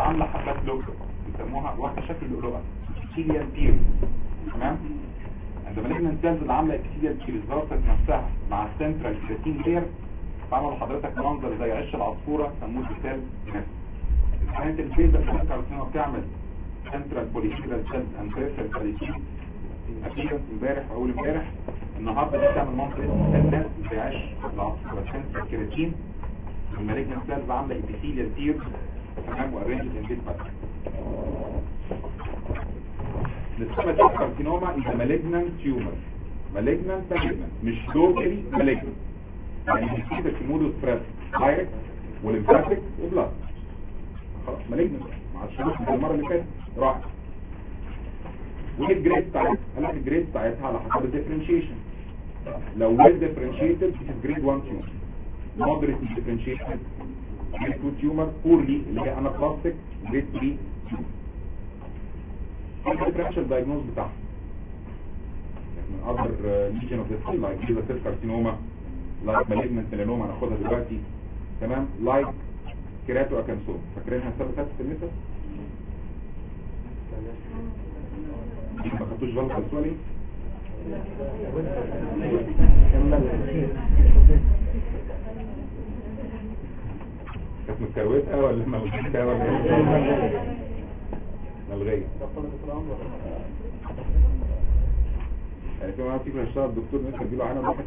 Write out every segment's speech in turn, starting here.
عامله حبات لوكا بيسموها واخده شكل اللؤلؤه epithelial تير تمام عندما malignant cells اللي عامله epithelial تير ظبطت نفسها مع السنترال كرياتين لير تعمل لحضرتك منظر زي عش العصفوره سموه سيل نفس كانت البيزا كارسينوما بتعمل سنترال بوليسيرال سيلز اند بريفرال كاريتين اخيرا امبارح واول امبارح النهارده دي بتعمل منظر سيل نفس زي عش العصفوره سنترال كرياتين المالجنت سيلز عامله ابيثيليال تيرز تمام وارينجد ان بيت باتر السكوماتيك كارسينوما is a malignant tumor malignant malignant مش locally malignant يعني بيصير في مود ستريس دايركت والليمفاتيك وبلاد خلاص malignant ما عادش نروح المره اللي فاتت راح وايه الجريد بتاعتها؟ قال لك الجريد بتاعتها على حسب الديفرنشيشن لو well differentiated it is grade 1 tumor moderately differentiated grade 2 tumor poorly اللي هي anaplastic grade 3 الديفرنشال دايجنوز بتاعها من other uh, lesion of the skin like basal cell carcinoma like malignant melanoma هناخدها دلوقتي تمام like كيراتو اكانسوم فاكرينها السنه اللي فاتت في النساء ما خدتوش بالك على السؤال ايه كانت متكروته ولا ملغيه ولا ايه ملغيه يعني في واحد فيكم هيشتغل دكتور ناس هتجيله عينه واحد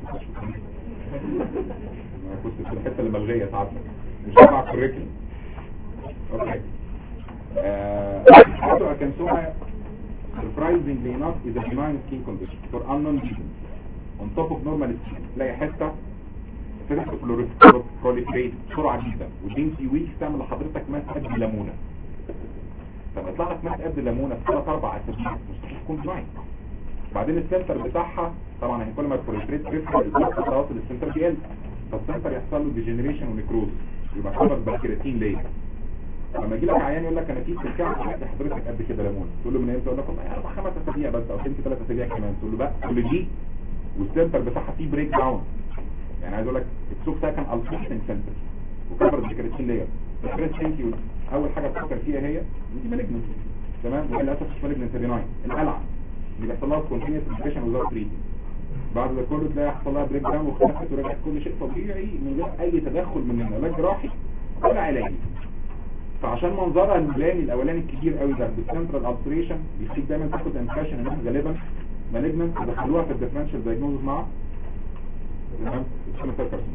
انا كنت في الحته اللي ملغيه ساعتها مش تبع الكوريكل اوكي آه كان سوما surprisingly enough is a benign skin condition for unknown reasons on top of normal skin تلاقي حته تفتح proliferate بسرعه جدا within few weeks تعمل لحضرتك ماس قد ليمونه لما يطلع لك ماس قد ليمونه في ثلاث اربع اسابيع مستحيل تكون benign بعدين السنتر بتاعها طبعا هي كل ما البروليفريت بريفر الضغط التواصل السنتر بيقل فالسنتر يحصل له ديجنريشن ونكروز يبقى خبط بالكرياتين ليه لما يجي لك عيان يقول لك انا في سكان عندي حضرتك قد كده ليمون تقول له من امتى يقول لك والله اربع خمس اسابيع بس او يمكن ثلاث اسابيع كمان تقول له بقى كل دي والسنتر بتاعها فيه بريك داون يعني عايز اقول لك السوق ده كان الفيشن سنتر وكبر بالكرياتين ليه الكريات ثانك يو اول حاجه تفكر فيها هي دي مالجنت تمام وللاسف مش مالجنت ريناين القلعه اللي بيحصل لها كونتينيوس انفكشن وزاره تريتمنت بعد ده كله تلاقي حصل لها بريك داون واختفت ورجعت كل شيء طبيعي من غير اي تدخل من العلاج جراحي ولا علاجي فعشان منظرها الملاني الاولاني الكبير قوي ده بالسنترال التريشن بيخليك دايما تاخد انفكشن انها غالبا مالجنت ودخلوها في الديفرنشال دايجنوز مع تمام السكوما سيل كارسينوما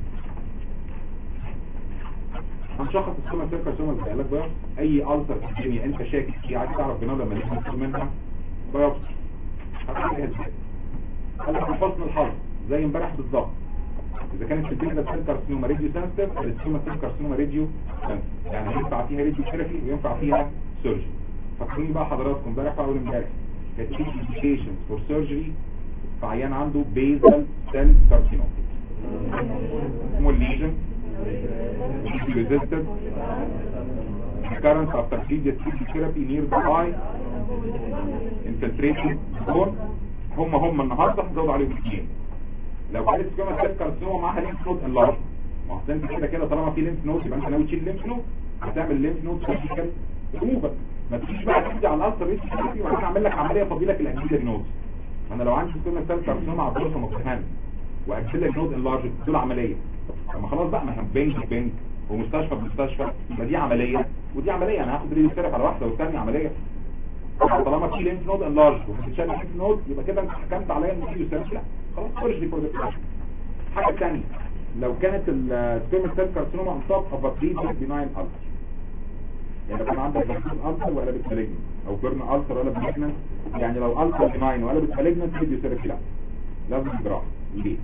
هنشخص السكوما سيل كارسينوما ازاي قال لك بقى اي التر في الدنيا انت شاكك فيه عايز تعرف بناء لما نيجي منها بايوبسي هتعملها ازاي قال لك حسن الحظ زي امبارح بالظبط اذا كانت البيزا سيل كارسينوما راديو سنسيتيف السكوما سيل كارسينوما راديو سنسيتيف يعني ينفع فيها راديو ثيرابي وينفع فيها سيرجري فاكرين بقى حضراتكم امبارح واول امبارح كانت في انديكيشنز فور سيرجري في عيان عنده بيزل سيل كارسينوما اسمه الليجن resisted recurrence after previous therapy near the eye infiltration zone هم هم النهارده هزود عليهم اثنين لو كانت سكيما سيل كارسينوما معاها ليمف نود انلارج ما هو انت كده كده طالما في ليمف نود يبقى انت ناوي تشيل ليمف نود هتعمل ليمف نود سيرجيكال ريموفر ما تجيش بقى تيجي على الالتر ريسك ثيرابي وبعدين اعمل لك عمليه فاضي لك الاكسيلري نود انا لو عندي سكيما سيل كارسينوما على الضرس مكتهان واكسيلري نود انلارج دول عمليه اما خلاص بقى ما هم بنك بنك ومستشفى بمستشفى يبقى دي عمليه ودي عمليه انا هاخد ريدي ثيرابي على واحده والثانيه عمليه طالما في لينف نود انلارج وهتتشال لينف نود يبقى كده انت حكمت عليا ان في ثيرابي لا خلاص خرج دي برودكت حاجه ثانيه لو كانت السكيمال سيل كارسينوما انصاب اباتريز بناين التر يعني لو كان عندك باتريز التر وقلبت مالجنت او بيرن التر ولا مالجنت يعني لو التر بناين وقلبت مالجنت ريديو ثيرابي لا لازم جراحه ليه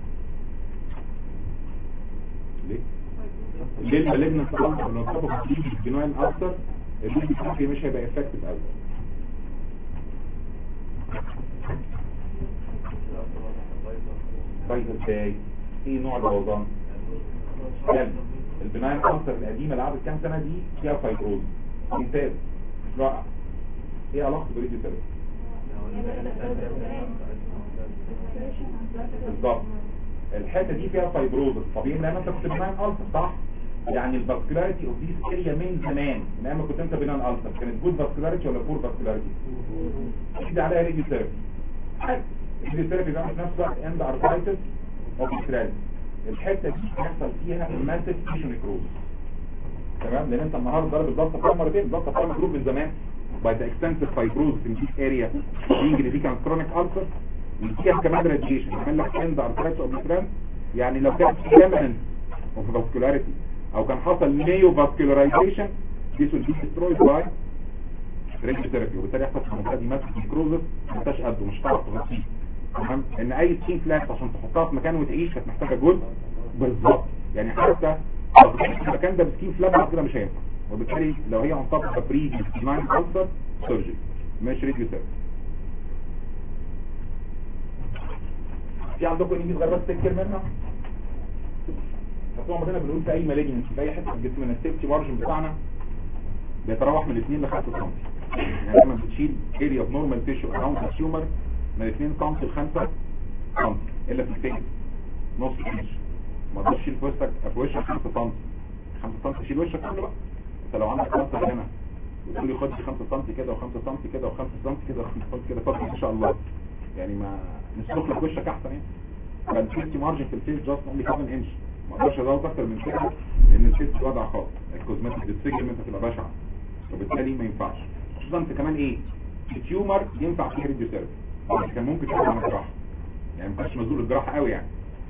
ليه ليه المالجنت التر لو انصاب باتريز بناين التر الريديو ثيرابي مش هيبقى افكتيف قوي طيب ازاي ايه نوع البوظان كام البناين كانسر القديمه اللي قعدت كام سنه دي فيها فايبروز ممتاز رائع ايه علاقته بريديو ثيرابي بالظبط الحته دي فيها فايبروز طبيعي لان انت كنت بناين كانسر صح يعني الفاسكولاريتي اوف ذيس اريا من زمان من ايام ما كنت انت بنان السر كانت جود فاسكولاريتي ولا بور فاسكولاريتي دي عليها ريديو ثيرابي الريديو ثيرابي بقى في نفس الوقت اند ارثرايتس اوف الحته دي بيحصل فيها ماسيف تيشو نيكروز تمام لان انت النهارده ضرب الضغط فيها مرتين الضغط فيها مضروب من زمان باي ذا اكستنسيف فايبروز في الديك اريا بينج دي كانت كرونيك السر وفيها كمان راديشن يعمل لك اند ارثرايتس اوف يعني لو كانت ريمننت اوف فاسكولاريتي او كان حصل نيو فاسكولارايزيشن دي will be destroyed by radiotherapy وبالتالي يحصل في المنطقه دي ماسك نيكروزس ما انتش قده مش هتعرف تغطيه تمام ان اي سكين فلاش عشان تحطها في مكان وتعيش كانت محتاجه جزء بالظبط يعني حتى لو فتحت المكان ده بسكين فلاش بعد كده مش هينفع وبالتالي لو هي on top of a previous nine ulcer surgery مش radiotherapy في عندكم انجليز غير بس تذكر منها بس هو هنا بنقول في اي مالجنس في اي حته في جسمنا السيفتي مارجن بتاعنا بيتراوح من 2 ل 5 سم يعني لما بتشيل اريا اوف نورمال تيشو اراوند التيومر من 2 سم ل 5 سم الا في الفيس نص انش ما تقدرش تشيل في وشك في وشك 5 سم 5 سم تشيل وشك كله بقى انت لو عندك 5 هنا وتقول لي خد 5 سم كده و5 سم كده و5 سم كده و5 سم كده فضل ان شاء الله يعني ما نسلخ لك وشك احسن يعني فالسيفتي مارجن في الفيس جاست اونلي 7 انش ما اقدرش ازود اكتر من كده لان الفيس وضع خاص الكوزماتيك ديسفيجمنت هتبقى بشعه وبالتالي ما ينفعش خصوصا انت كمان ايه التيومر ينفع فيه ريديو ثيرابي كان ممكن تعمل عمل جراحه يعني ما كانش مزول الجراحه قوي يعني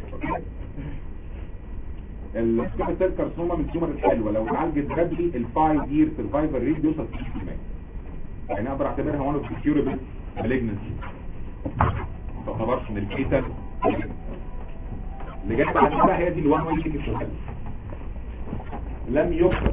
السكيما سيل كارسوما من التيومر الحلوه لو اتعالجت بدري الفايف يير سرفايفل ريت بيوصل 60% يعني اقدر اعتبرها وان اوف كيوربل مالجنسي ما تعتبرش من الكيتال اللي جت بعد كده هي دي الوان واي تيكت شغال لم يخرج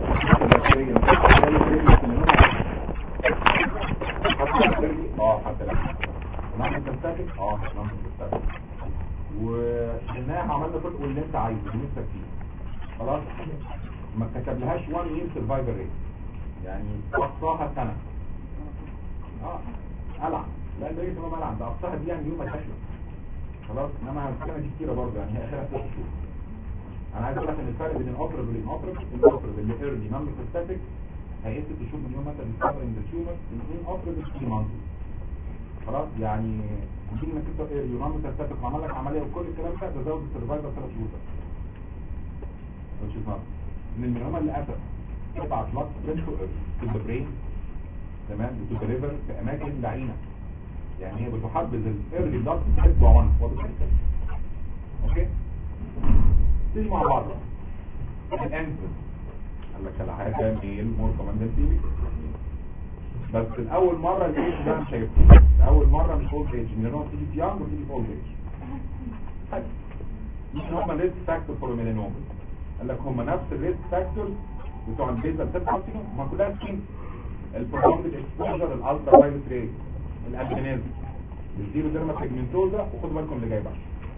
اه حتى لا نعمل تستاتيك اه نعمل تستاتيك وشلناها عملنا كل اللي انت عايزه اللي نفسك فيه خلاص ما كتبلهاش 1 يير سرفايفل ريت يعني اقصاها سنه اه قلع لا ده يسمى ملعب ده اقصاها دي يعني يوم ما تشلق خلاص انما السنه دي كتيره برضه يعني هي اخرها ست شهور انا عايز اقول لك ان الفرق بين الاوبرب والانوبرب الاوبرب اللي ايرلي نون ميتاستاتيك هيقيس ست شهور من يوم مثلا ديسكفر ان ذا تيومر الاثنين اوبرب 3 مانث خلاص يعني يمكن انك انت ايرلي نون ميتاستاتيك وعمل لك عمليه وكل الكلام ده ده زود السرفايفل ثلاث شهور بس مش نعم من المنهمه اللي اسف تبعت لك تو ذا برين تمام وتو ذا ليفر في اماكن بعينه يعني هي بتحبذ الايرلي بلاد سيل 1 اوكي تيجي مع بعض الانسل قال لك العادة ميل مور كوماندل تيبي بس الاول مرة الايج ده مش هيبقى اول مرة مش اولد ايج لان هو بتيجي في يانج وتيجي في اولد ايج حاجة مش هم الريسك فاكتور فور ميلانوما قال لك هم نفس الريسك فاكتور بتوع البيزل سيل كارسينوم ما كلها سكين البرومبد اكسبوجر الالترا فايلوت ري الالبينيزم الزيرو ديرما بيجمنتوزا وخدوا بالكم اللي جاي بقى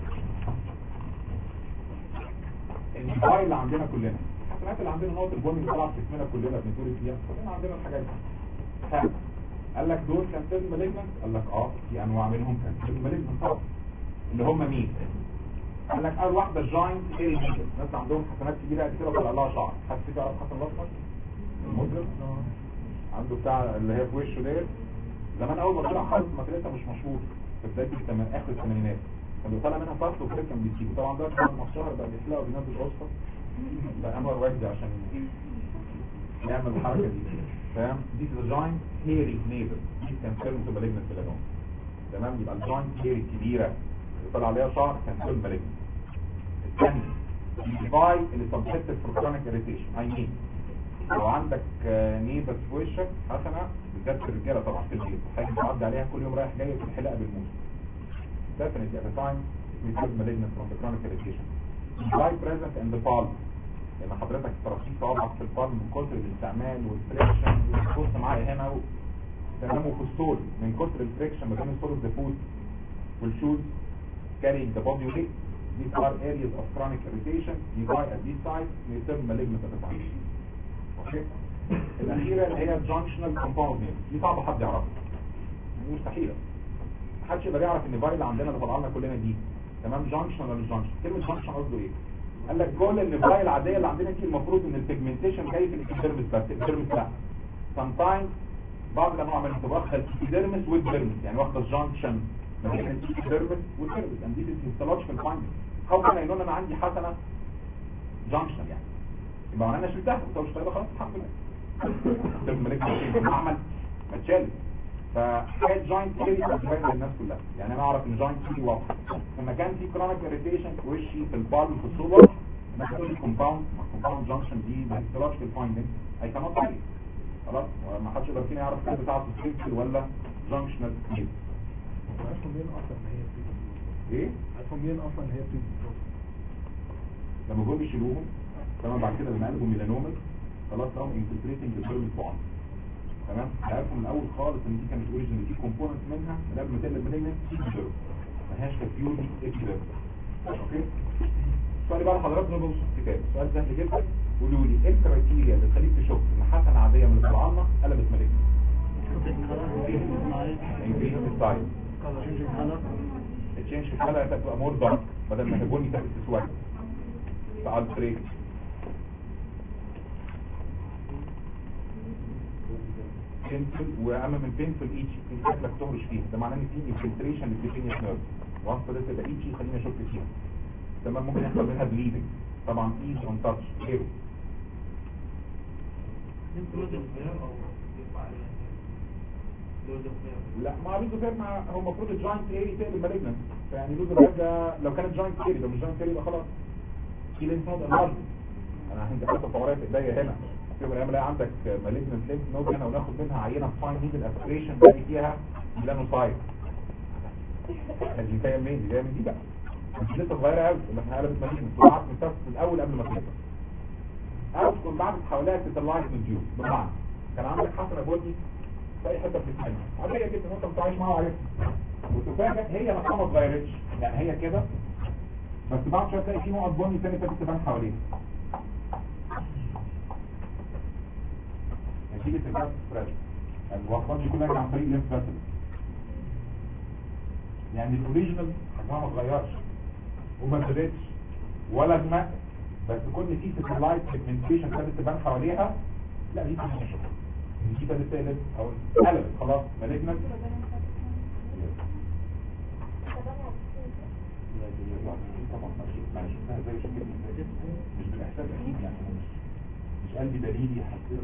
الفايل اللي عندنا كلنا الحسنات اللي عندنا نقط البني اللي طالعه في جسمنا كلنا بنتولد فيها كلنا عندنا الحاجات دي حلو قال لك دول كانسر مالجنت قال لك اه في انواع منهم كانسر مالجنت طبعا اللي هم مين قال لك اول واحده جاينت ايري ناس عندهم حسنات كبيره قد كده وطلع لها شعر حد فيك يعرف حسن الاصفر المجرم عنده بتاع اللي هي في وشه ديت زمان اول ما طلع خالص ما لسه مش مشهور في بدايه الثمان اخر الثمانينات كان بيطلع منها فصل وكده كان بيسيبه طبعا ده بعد ما الشهر بقى بيحلقه وبينزل قصه بقى امر وجدي عشان يعمل الحركه دي فاهم دي ذا جوينت هيري نيبل دي كان فيلم تو مالجنت ميلانوم تمام يبقى الجوينت هيري كبيره اللي طلع عليها شعر كان فيلم مالجنت الثاني الديفاي اللي سبجكتد فور كرونيك اريتيشن اي مين لو عندك نيبس في وشك حسنه بالذات في الرجاله طبعا في البيت حاجه بتعدي عليها كل يوم رايح جاي في الحلاقه بالموس definitely at the time it was malignant from the chronic irritation. Dry present in the palm لان حضرتك ترشيح صوابعك في البالم من كتر الاستعمال والفريكشن وتبص معايا هنا و... تمام وفستول من كتر الفريكشن ما بين السول اوف ذا فود والشوز carrying the body weight these are areas of chronic irritation nearby at these sites may turn malignant at the time اوكي الاخيره اللي هي junctional compound dي صعب حد يعرفها مستحيله محدش يقدر يعرف ان الفايل اللي عندنا اللي طلع لنا كلنا دي تمام جانكشن ولا مش جانكشن كلمه جانكشن قصده ايه قال لك كل النفاي العاديه اللي عندنا دي المفروض ان البيجمنتيشن جاي في الابيديرمس بس الابيديرمس لا sometimes بعض الانواع من التبخ الابيديرمس والديرمس يعني واخده الجانكشن ما بين الابيديرمس والديرمس and this is histological finding how can I know ان انا عندي حسنه جانكشن يعني يبقى معناها انا شلتها قلت له مش طيبه خلاص الحمد لله طب مالك في المعمل ما اتشالت فحكايه جوينت كيري بتبين للناس كلها يعني انا اعرف ان جوينت كيري واضحه لما كان في كرونيك اريتيشن في وشي في البالم في الصور انا كنت لي كومباوند كومباوند جانكشن دي هيستولوجيكال فايندنج اي كانوت تاني خلاص ما حدش يقدر فينا يعرف كده بتاعته سكيل ولا جانكشنال كيري عارفه منين اصلا ان هي بتيجي ايه عارفه منين اصلا ان هي بتيجي لما جم يشيلوهم تمام بعد كده لما قلبوا ميلانومك خلاص لهم انفلتريتنج للبيرمس بوند تمام عرفوا من الاول خالص ان دي كانت اوريجن في كومبوننت منها من قبل ما تقلب مالجنت في بيرم ملهاش كفيور دي اكيد اوكي السؤال بقى لحضرتك نبص في الكتاب سؤال سهل جدا قولوا لي ايه الكرايتيريا اللي تخليك تشك ان حسنه عاديه من الطلعانه قلبت مالجنت انكريز السايز التشينج في الكلر تبقى مور دارك بدل ما تبني تبقى تسود فالتريت بينفل واهم من بينفل ايتشي في شكلك تهرش فيها ده معناه ان في انفلتريشن للديفينيس نيرف وانس بدات تبقى ايتشي خليني اشك فيها تمام ممكن يحصل منها بليدنج طبعا ايزي اون تاتش غيره لا ما لوز فير مع هو المفروض الجوينت ايري تقلب مالجنت فيعني لوز فير ده لو كانت جوينت ايري لو مش جوينت ايري يبقى خلاص في لينف نود انلارج انا عندي حته فوريه في ايديا هنا في يوم من الايام الاقي عندك مالجنت لينف نود هنا وناخد منها عينه فاين نيدل اسبريشن باقي فيها ميلانوسايت دي جايه منين دي جايه من دي بقى مش لسه صغيره قوي اللي احنا قلبت مالجنت وقعت من في الاول قبل ما تكبر او تكون بعد حواليها تتلايت من ديو بمعنى كان عندك حسنه بني في اي حته في الجسم عاديه جدا وانت متعايش معاها وعارفها وتفاجئ هي نفسها ما اتغيرتش لا هي كده بس بعد شويه تلاقي في نقط بني تاني ابتدت تبان حواليها نتيجه الجاز سبريد الوصفات دي كلها عن طريق لينف فاسل يعني الاوريجينال حجمها ما اتغيرش وما زادتش ولا اتمق بس كل في سيتلايت سيجمنتيشن ابتدت تبان حواليها لا دي مش دي ابتدت تقلب او قلبت خلاص مالجنت مش بالاحساس اكيد يعني مش مش قلبي دليلي حسيت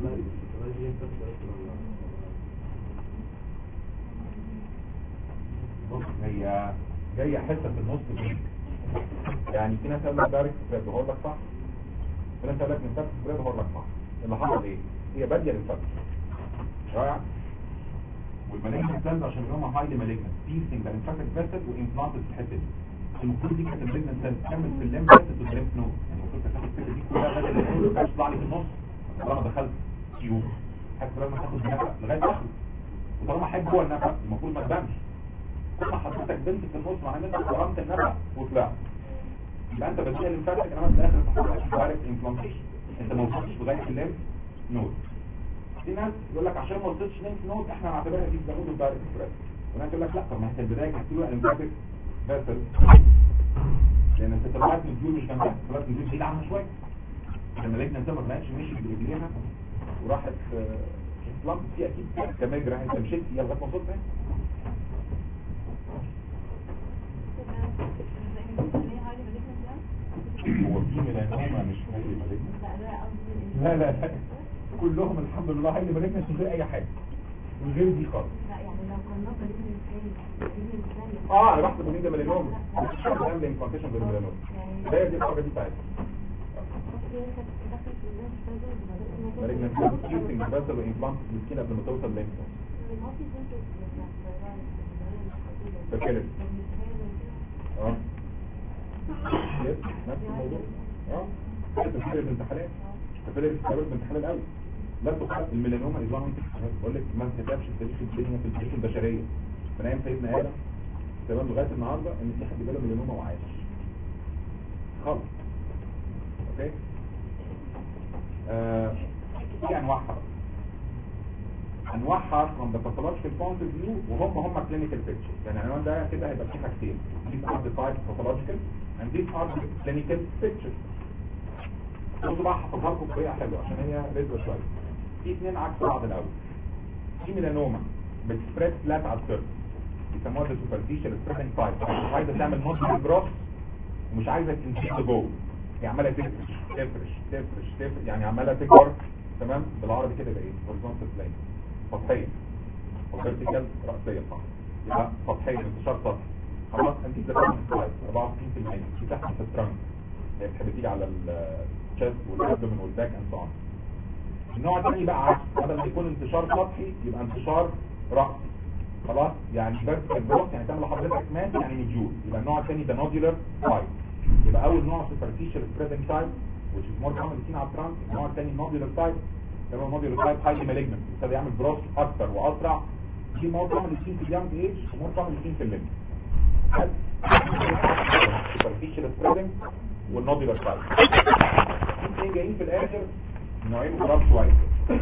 بص هي جايه حته في النص دي يعني في ناس قال لك دايركت سبريد وهقول لك صح في ناس قال لك من سبت سبريد وهقول لك صح اللي حصل ايه هي باديه للفرد رائع والمالجنت سيلز عشان هم هايلي مالجنت بيسنج ده انفكتد فيسل وامبلانتد في الحته دي المفروض دي كانت المالجنت سيلز تكمل في الليمب فيسل والليمف نود يعني المفروض تاخد الفكره دي كلها بدل ما تقول تطلع لي في النص طالما دخلت تيوب حتى لما تاخد نفق لغايه اخره وطالما حاجه جوه النفق المفروض ما تبانش كل ما حضرتك بنت في النص معناه ان انت قرمت النفق وطلعت يبقى انت بديها للفرق انما في الاخر تحصل دايركت امبلانتيشن انت ما وصلتش لغايه الليمف نود في ناس يقول لك عشان ما وصلتش لينف نود احنا هنعتبرها دي بنقول الدايركت سبريد وناس يقول لك لا طب ما انت البدايه كانت له انفاتيك فاسل لان انت طلعت من الديول مش جنبها طلعت من الديول بعيد عنها شويه لما لقيت انت ما طلعتش مشي برجليها وراحت امبلانت في اكيد كمجرى انت مشيت فيها لغايه ما وصلت هنا هو في ميلانوما مش هايلي مالجنت لا لا لا كلهم الحمد لله هايلي مالجنت من غير اي حاجه من غير دي خالص اه انا بحسب ان ده ميلانوما مش شرط اعمل امبلانتيشن بالميلانوما ده دي الحاجه دي بتاعتها مالجنت كيوتنج بس وامبلانت مسكين قبل ما توصل لينك فاكر اه يس نفس الموضوع اه تفكير الامتحانات تفكير الامتحانات الامتحان الاول لا تخلق الميلانوما اذا انت بقول لك ما انكتبش في تاريخ الدنيا في التاريخ البشريه من ايام سيدنا ادم تمام لغايه النهارده ان في حد جاله ميلانوما وعايش خالص اوكي آه في انواعها انواعها from the pathological point of view وهم هم clinical pictures يعني العنوان ده كده هيبقى فيه حاجتين these are the types pathological and these are the clinical pictures بصوا بقى هحفظها لكم بطريقه حلوه عشان هي رزقه شويه في اثنين عكس بعض الاول في ميلانوما بتسبريد فلات على السيرفس بيسموها ده سوبرفيشال سبريدنج تايب مش عايزه تعمل موديل جروث ومش عايزه تنزل لجوه هي عماله تفرش تفرش تفرش تفرش يعني عماله تكبر تمام بالعربي كده يبقى ايه هوريزونتال بلاين سطحيه او فيرتيكال راسيه صح يبقى سطحيه انتشار سطحي خلاص انت ده سلايد 64% في تحت في الترنك هي بتحب تيجي على الشيست والابدومن والباك اند سو النوع الثاني بقى عكس بدل ما يكون انتشار سطحي يبقى انتشار راسي خلاص يعني فيرتيكال جروث يعني تعمل لحضرتك مات يعني ميجول يبقى النوع الثاني ده نودولار تايب يبقى اول نوع سوبرفيشال سبريدنج تايب which is more common seen على الترانس النوع الثاني نودولار تايب ده هو نودولار تايب هايلي مالجنت ابتدى يعمل جروث اكتر واسرع دي مور كومن سين في اليانج ايج ومور كومن سين في الليمت سوبرفيشال سبريدنج والنودولار تايب الاثنين جايين في الاخر نوعين غراب شويه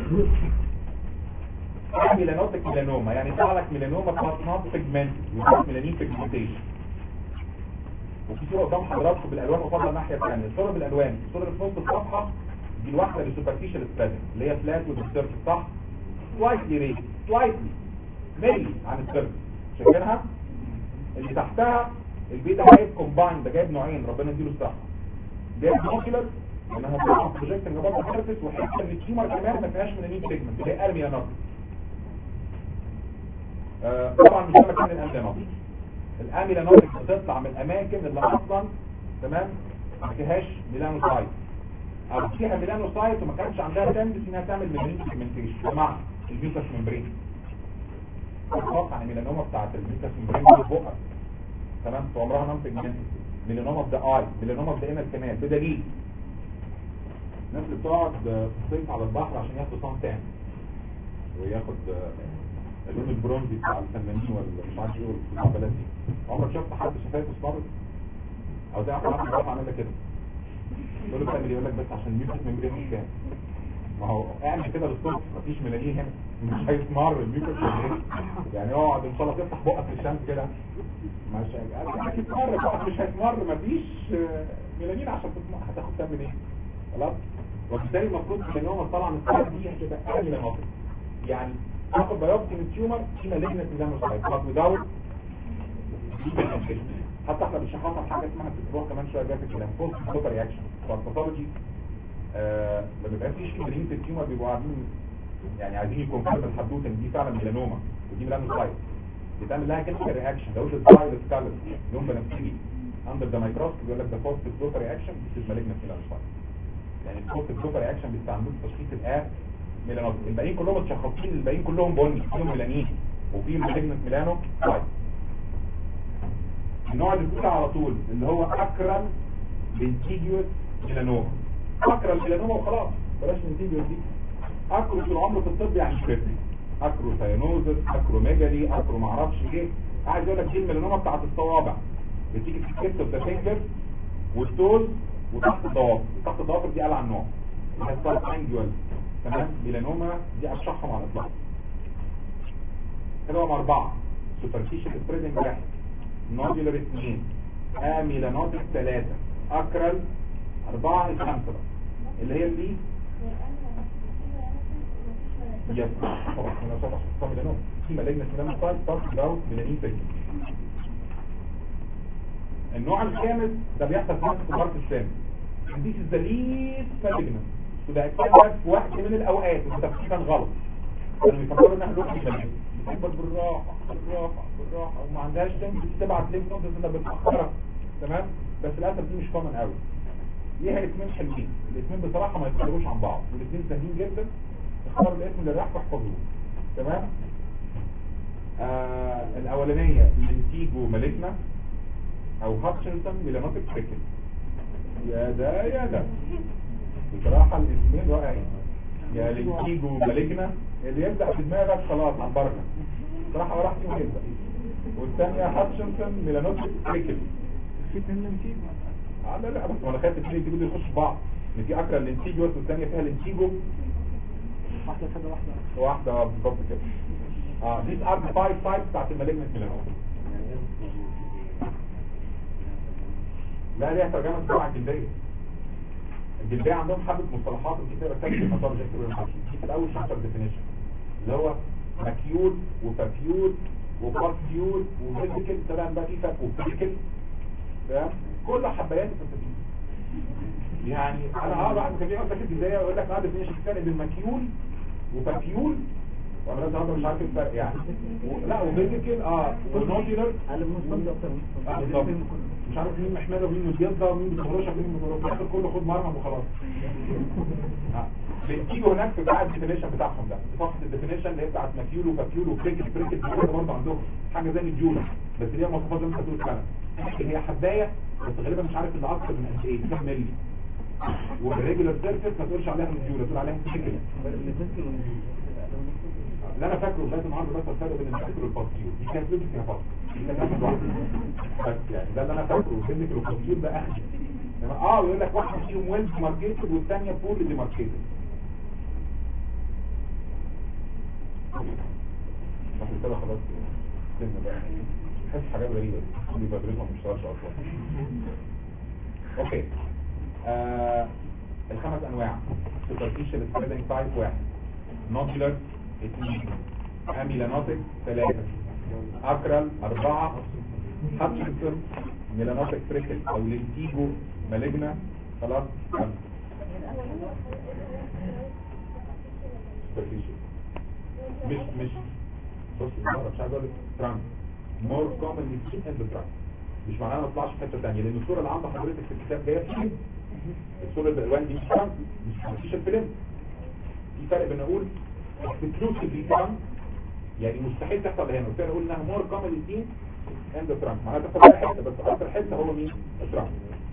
ميلانوتك ميلانوما يعني يطلع لك ميلانوما بلاسمات بيجمنت ويطلع ميلانين بيجمنتيشن وفي صوره قدام حضراتكم بالالوان قصاد الناحيه الثانيه الصوره بالالوان الصوره اللي في نص الصفحه دي الواحده اللي سوبرفيشال سبريدنج اللي هي فلات والسيرف صح سلايتلي ريت سلايتلي ملي عن السيرف شايفينها اللي تحتها البيتا جايب كومباين ده جايب نوعين ربنا يديله الصحه جايب نوكيولر انها بتطلع بروجكت ان برضه سيرفيس وحته ان التيومر كمان ما فيهاش ميلانين بيجمنت اللي هي ارميا نوكيولر آه طبعا مش ده مكان الاميلانوتيك الاميلانوتيك بتطلع من الاماكن اللي اصلا تمام ما فيهاش ميلانوسايت او فيها ميلانوسايت وما كانش عندها تندس انها تعمل ميلانين بيجمنتيشن بمعنى الميوكس ممبرين اتوقع ان الميلانوما بتاعت الميوكس ممبرين في بقك تمام في عمرها نون بيجمنت ميلانوما اوف ذا اي ميلانوما اوف ذا انر كمان بدليل الناس اللي بتقعد في الصيف على البحر عشان ياخدوا صن تان وياخد اللون البرونزي بتاع الفنانين ولا مش عارف ايه والمقابلات دي عمرك شفت حد شفايفه اصفرت او ده احد الناس عامله كده يقول له بتعمل يقول لك بس عشان الميوكس ممبرين مش كام ما هو اعمل كده بالصدفه مفيش ملايين هنا مش هيسمر الميوكس ممبرين يعني اقعد ان شاء الله تفتح بقك في الشمس كده مش هيسمر بقك مش هيسمر مفيش ميلانين عشان تسمر هتاخد تعمل ايه خلاص وبالتالي المفروض ان هو طالع من الصوره دي هتبقى اقل من يعني تاخد بايوبسي من التيومر في مالجنت ميلانوسايت but without حتى احنا بنشرحها في حاجه اسمها بتروح كمان شويه جايه في الكلام بوست سوبر رياكشن فالباثولوجي آه لما بيبقى في شيء مالين في التيومر بيبقوا قاعدين يعني عايزين يكونفيرم الحدوته ان دي فعلا ميلانوما ودي ميلانوسايت بيتعمل لها كيميكال رياكشن لو الفايل سكالر يوم بنفسجي اندر ذا مايكروسكوب يقول لك ده بوست سوبر رياكشن دي مالجنت ميلانوسايت يعني البوست سوبر رياكشن بيستعملوه في تشخيص الاب ميلانوما الباقيين كلهم متشخصين الباقيين كلهم بني فيهم ميلانين وفيهم مالجنت ميلانو طيب النوع اللي بيقول على طول اللي هو اكرال لينتيجيوس ميلانوما اكرال ميلانوما وخلاص بلاش لينتيجيوس دي اكرو طول عمره في الطب يعني شريفري اكرو ساينوزس اكرو ميجالي اكرو معرفش ايه عايز اقول لك دي الميلانوما بتاعت الصوابع بتيجي في الكتف اوف ذا فينجر والتوز وتحت الضوافر تحت الضوافر دي قلع النوع اللي هي السالب انجوال تمام ميلانوما دي اشرحهم على الاطلاق كده هم اربعه سوبرفيشال سبريدنج واحد نودولار اثنين اميلانوتيك ثلاثه اكرال اربعه الخمسه بقى اللي هي اللي يس طبعا انا طبعا طبعا ميلانوما في مالجنس ميلانوما تايب طبعا داون ميلانين تاني النوع الخامس ده بيحصل في ناس كبار في السن This is the least malignant وده اكتبت في وقت من الاوقات وتفكيرا غلط كانوا يفكروا انها لوحة مليون بتكبر بالراحة بالراحة بالراحة وما عندهاش تنك تبعت لينك نوتس انها بتأخرك تمام بس للاسف دي مش كومن قوي ليها اسمين حلوين الاسمين بصراحة ما يختلفوش عن بعض والاثنين سهلين جدا اختاروا الاسم اللي راح واحفظوه تمام آه الاولانية لينتيجو مالكنا او هاتشنسون ميلانوتيك تريكل يا ده يا ده بصراحة الاسمين رائعين يا لينتيجو مالجنا اللي يبدأ في دماغك خلاص عن بركة بصراحة راح فيهم يبدأ والثانية هاتشنسون ميلانوتيك تريكل في اتنين لنتيجة اه لا لا بس انا خايف الاثنين يجيبوا يخشوا في بعض ان في اكرا لينتيجوس والثانية فيها لينتيجو واحدة كده واحدة واحدة بالظبط كده اه دي ار فايف تايبس بتاعت المالجنت ميلانوما لا ليها ترجمة بسرعة جلدية الجلدية عندهم حبة مصطلحات كتير بتكلم في المسار في الأول شابتر ديفينيشن اللي هو ماكيول وبابيول وبارتيول وفيزيكال طبعا بقى في فرق وفيزيكال تمام كل حبايات الفلسفيه يعني انا اه بعد كده بيقعد ساكت ازاي يقول لك اه ديفينيشن الثاني بين ماكيول وبابيول وانا لازم مش عارف الفرق يعني و- لا وفيزيكال اه ونوديولر على المصطلح اكتر من آه، بالظبط. مش عارف مين محمله ومين مبيضه ومين بتغرشه ومين مضروب في الاخر كله خد مرهم وخلاص آه. بتيجوا هناك في بقى الديفينيشن بتاعهم ده في صفحه الديفينيشن اللي هي بتاعت ماكيول وبابيول وبريكل بريكل دي كده برضه عندهم حاجه زي الجوله بس ليها مواصفات زي ما انت بتقول فعلا هي حبايه بس غالبا مش عارف اللي اكتر من قد ايه كام مللي والريجولار سيرفيس ما تقولش عليها الجوله تقول عليها بريكل اللي انا فاكره لغايه النهارده بس الفرق بين الفاكر والباسيور دي كانت لوجيك فيها فاصل دي كانت واحد واحد بس يعني ده اللي انا فاكره الفيزيك والباسيور ده اخر تمام؟ اه يقول لك واحده فيهم ويل ديماركيتد والثانيه بول ديماركيتد بس كده خلاص سيبنا بقى حاسس حاجات غريبه دي دي فابريزما ما بيشتغلش اصلا اوكي آه الخمس انواع سوبرفيشال سبريدنج تايب واحد نوبلر اثنين اميلانوتيك ثلاثة اكرل اربعة هاتشنسون ميلانوتيك فريكل او لينتيجو مالجنا خلاص خمسة superficial. مش مش بص المرة مش عايز اقول لك ترانك مور كومن سين اند ترانك مش معناها ما تطلعش في حته ثانيه لان الصوره اللي عند حضرتك في الكتاب ديت الصوره الالوان دي مش ترانك مش مفيش الفيلم في فرق بين اقول اكسكلوسيفلي ترانك يعني مستحيل تحصل هنا قلت اقول انها مور كومن سين اند ترانك معناها تحصل في حته بس اكتر حته هو مين الترانك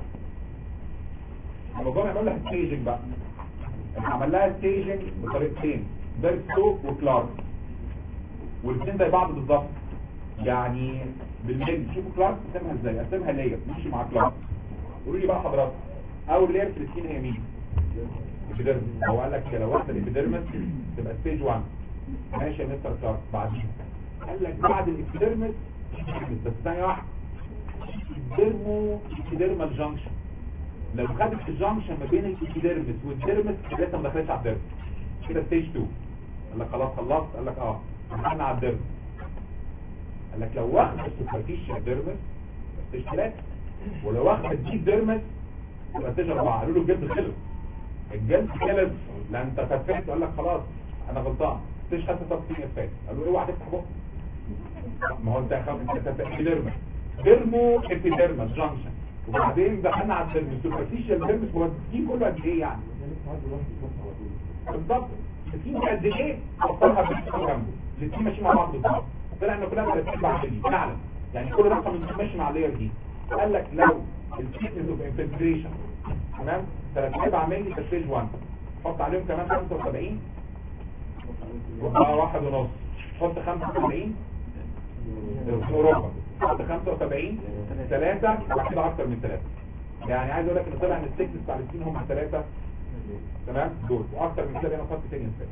الموضوع يعمل لها ستيجنج بقى عمل لها ستيجنج بطريقتين بيرستو وكلارك والاثنين زي بعض بالظبط يعني بالميل شوفوا كلارك قسمها ازاي قسمها لير ماشي مع كلارك قولوا لي بقى حضرتك اول لير في السكين هي مين الابيديرمس هو قال لك لو واحده الابيديرمس تبقى ستيج 1 ماشي يا مستر كلارك بعدين قال لك بعد الابيديرمس بس ثانيه واحده الديرمو الابيديرمال جانكشن لو خدت الجانكشن ما بين الابيديرمس والديرمس لسه ما دخلتش على الديرمس كده ستيج 2 قال لك خلاص خلصت قال لك اه دخلنا على الديرمس قال لك لو واخد السوبرفيشال ديرمس ستيج 3 ولو واخد الديب ديرمس يبقى ستيج 4 قالوا له الجلد خلص الجلد خلص لا انت تفحت قال لك خلاص انا غلطان ستيج 5 طب في افات قالوا له اوعى تفتح بقك ما هو انت خلاص انت ابيديرمس ديرمو ابيديرمس جانكشن وبعدين دخلنا على الديرمس سوبرفيشال ديرمس هو السكين كله قد ايه يعني بالظبط السكين قد ايه وصلها بالسكين جنبه الاثنين ماشيين مع بعض بالظبط طلع ان كلها 30 بعد دي فعلا يعني كل رقم من ماشي مع اللير دي قال لك لو الثيكنس اوف انفلتريشن تمام 3 مللي في ستيج 1 حط عليهم كمان 75 وبقى واحد ونص حط 75 في اوروبا حط 75 ثلاثة وبعد كده اكتر من ثلاثة يعني عايز اقول لك ان طلع ان الثيكنس بتاع الاثنين هم ثلاثة تمام دول واكتر من كده هنا خط تاني انسان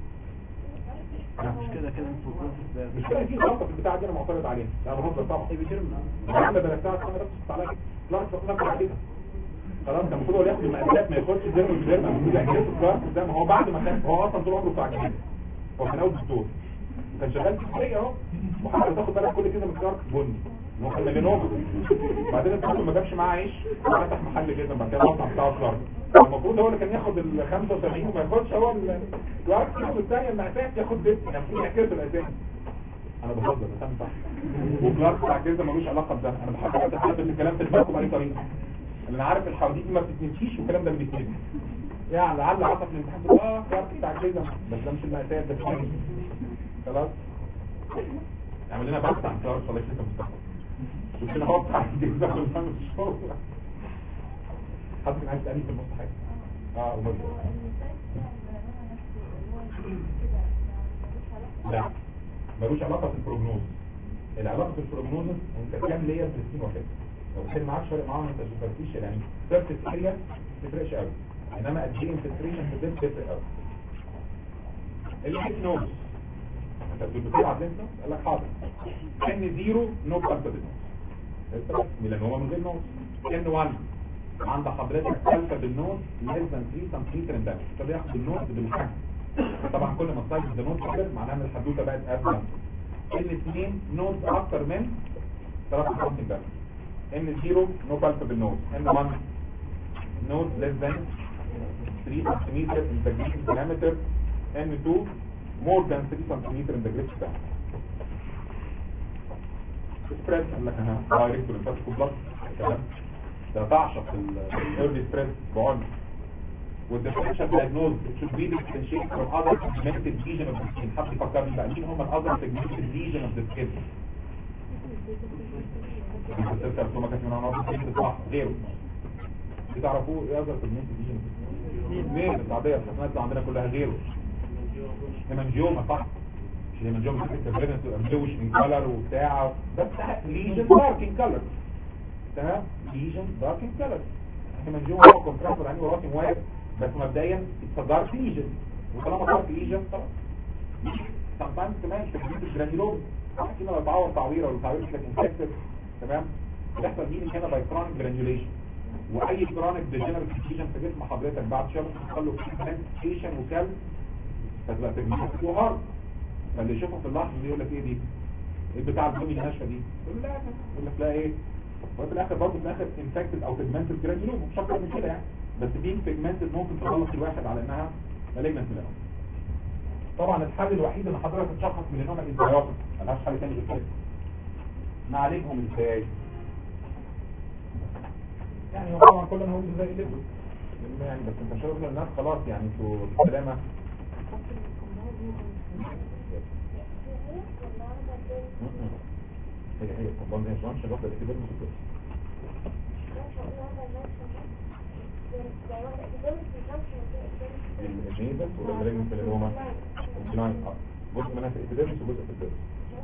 مش كده كده انتوا كده مش كده في غلطه في البتاع دي انا معترض عليها انا بهزر طبعا ايه بيترمنا يا عم بلغتها انا ركزت عليها كلارك فقط على كده خلاص كان المفروض هو ياخد المقاسات ما ياخدش الدم والبدرم المفروض يعكسه كلارك ده ما هو بعد ما كان هو اصلا طول عمره بتاع جديد هو كان اول دكتور وكان شغال في الحقيقه اهو وحاول تاخد بالك كل كده من كلارك بني إن هو كان ميلانوما بعدين الدكتور ما جابش معاه عيش فتح محل جدا بعد كده المصنع بتاعه كلارك المفروض هو اللي كان ياخد ال 75 وما ياخدش هو ال- كلارك ياخد الثانيه المقاسات ياخد ده يعني المفروض يعكسه الاساسي انا بهزر بس انا صح وكلارك بتاع الجلد ملوش علاقه بده انا بحب بس احدد الكلام في دماغكم باي طريقه لان انا عارف الحواديت دي ما بتتنسيش والكلام ده ما بيتنسيش يعني لعل عطف الامتحان تقول اه كلارك بتاع الجلد بس ده مش المقاسات ده الثاني خلاص اعمل لنا بحث عن كلارك الله يخليك مستقبل شوف لنا هو بتاع الجلد ده ولا مش هو حد كان عايز يسالني في النص حاجه اه ومرة. لا ملوش علاقة في البروجنوز العلاقة في البروجنوز انت كام لير في السين واحد لو كان معاك شارع معاهم انت سوبرفيشال يعني سيرفيس اريا ما تفرقش قوي انما قد ايه انفلتريشن في الدم تفرق قوي الليف نوز انت بتقول بتلعب لينس قال لك حاضر ان زيرو نو كارتبل ميلانوما من غير نوز ان 1 عند حضرتك ثالثه بالنوت less than 3 سنتيمتر ان diameter ابتدى ياخد النوت بالحجم طبعا كل ما السايز ذا نوت كبر معناها ان الحدوته بقت اسهل ان 2 نوت اكتر من 3 سنتيمتر ان 0 نو بالبل نوت ان 1 نوت less than 3 سنتيمتر in the grip diameter ان 2 more than 3 سنتيمتر in the grip diameter سبريد قال لك انا دايركت للفاسكو بلس الكلام ده تعشق الايرلي سبريد بعنف والديفرنشال دايجنوز should be differentiated from other segmented lesion of the skin حد يفكرني بقى مين هم الاذر segmented lesion of the skin السيركل كما كانت من عناصر السkin صح غيره بتعرفوه ايه اذر segmented lesion of the skin مين العاديه الحسنات اللي عندنا كلها غيره هيمانجيوما صح مش الهيمانجيوما بتبقى بلوش من كلر وبتاع بس ليجن دارك ان كلر تمام ليجن دارك ان كلر الهيمانجيوما هو كونتراست يعني وراسي واقف بس مبدئيا اتس دارك ليجن وطالما دارك ليجن خلاص sometimes كمان تكتيك الجرانيولوم كده لو تعور تعويره ولا تعويره كانت انفكتد تمام بيحصل دي هنا باي كرونيك جرانيوليشن واي كرونيك ديجنريتيف ليجن في جسم حضرتك بعد شهر بيحصل له فيكسيشن وكال فتبقى تجميعات وهارد فاللي يشوفه في اللحظه دي يقول لك ايه دي ايه بتاع الدمي الناشفه دي يقول لا يقول لك لا ايه وفي الاخر برضه في الاخر انفكتد او بيجمنتد جرانيولوم مش اكتر من كده يعني بس دي بيجمنتد ممكن تغلط الواحد على انها مالجنت ميلانوما طبعا الحل الوحيد ان حضرتك تشخص ميلانوما انتيبيوتيك ملهاش حل تاني غير كده نعالجهم ازاي يعني هو طبعا كلنا هنقول ازاي يلبسوا يعني بس انت مش هتقول للناس خلاص يعني انتوا السلامه هي هي طبعا هي جوانش الواحدة اللي كبير مخطط الجينيزة ولا الملاجم في الهوما الجناين جزء منها في الإبيدرمس وجزء في الدرس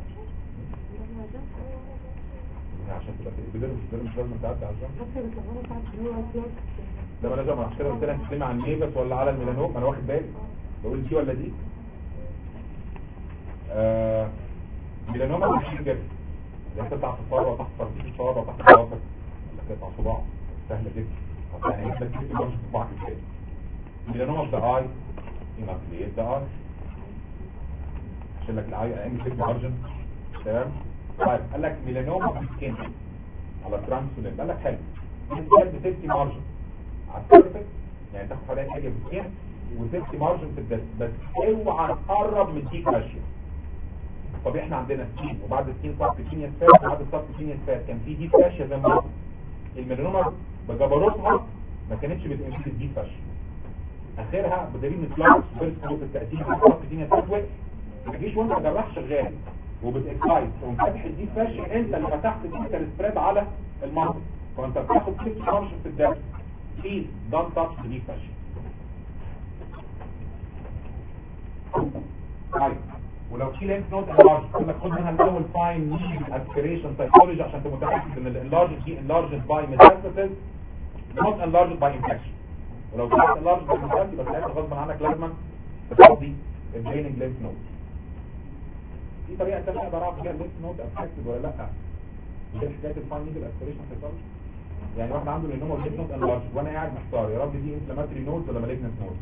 عشان تبقى في الإبيدرمس الإبيدرمس لازم تعدي على الجنب ده ما لازم عشان كده قلت لك تسلمي على النيفس ولا على الميلانوم انا واخد بالي بقول دي ولا دي آه ميلانوما مش جدا اللي بتطلع في الصوابع تحت فرقية الصوابع تحت الضوافر اللي بتطلع صباع سهلة جدا يعني انت تكتب مش صباعك ازاي ميلانوما في اي انابليت ده اي عشان لك الاي اعمل فيك مارجن تمام طيب قال لك ميلانوما في السكين على ترانسولين قال لك حلو انت بتفتي مارجن على السيرفكس يعني تاخد حوالي حاجه في السكين وتفتي مارجن في الدس بس اوعى تقرب من ديك ماشيه طب احنا عندنا سكين وبعد السكين صف سكين يسفات وبعد الصف سكين يسفات كان في دي فاشية زي ما الميلانوما بجبروتها ما كانتش بتنفيد دي فاشية اخرها بدليل ان فلاكس بيرسكوت التأثير في الصف سكين يسفات وقت ما تجيش وانت جراح شغال وبتاكسايد تقوم فاتح الدي فاشية انت اللي فتحت الديكال سبريد على المنطق فانت بتاخد ست مارش في الدم بليز دون تاتش دي فاشية طيب ولو في لينك نوت انلارج يقول لك خد منها الاول فاين نيد اسبيريشن سايكولوجي عشان تبقى متاكد ان الانلارج دي انلارج باي ميتاستاسيس نوت انلارج باي انفكشن ولو كانت انلارج باي ميتاستاسيس يبقى ساعتها غصب عنك لازم تفضي الدريننج لينك نوت في طريقه ثانيه اقدر اعرف بيها اللينك نوت افكتد ولا لا دي حكايه الفاين نيد اسبيريشن سايكولوجي يعني واحد عنده لينوما اللينك نوت انلارج وانا قاعد محتار يا رب دي انفلاماتري نوت ولا مالجنت نوت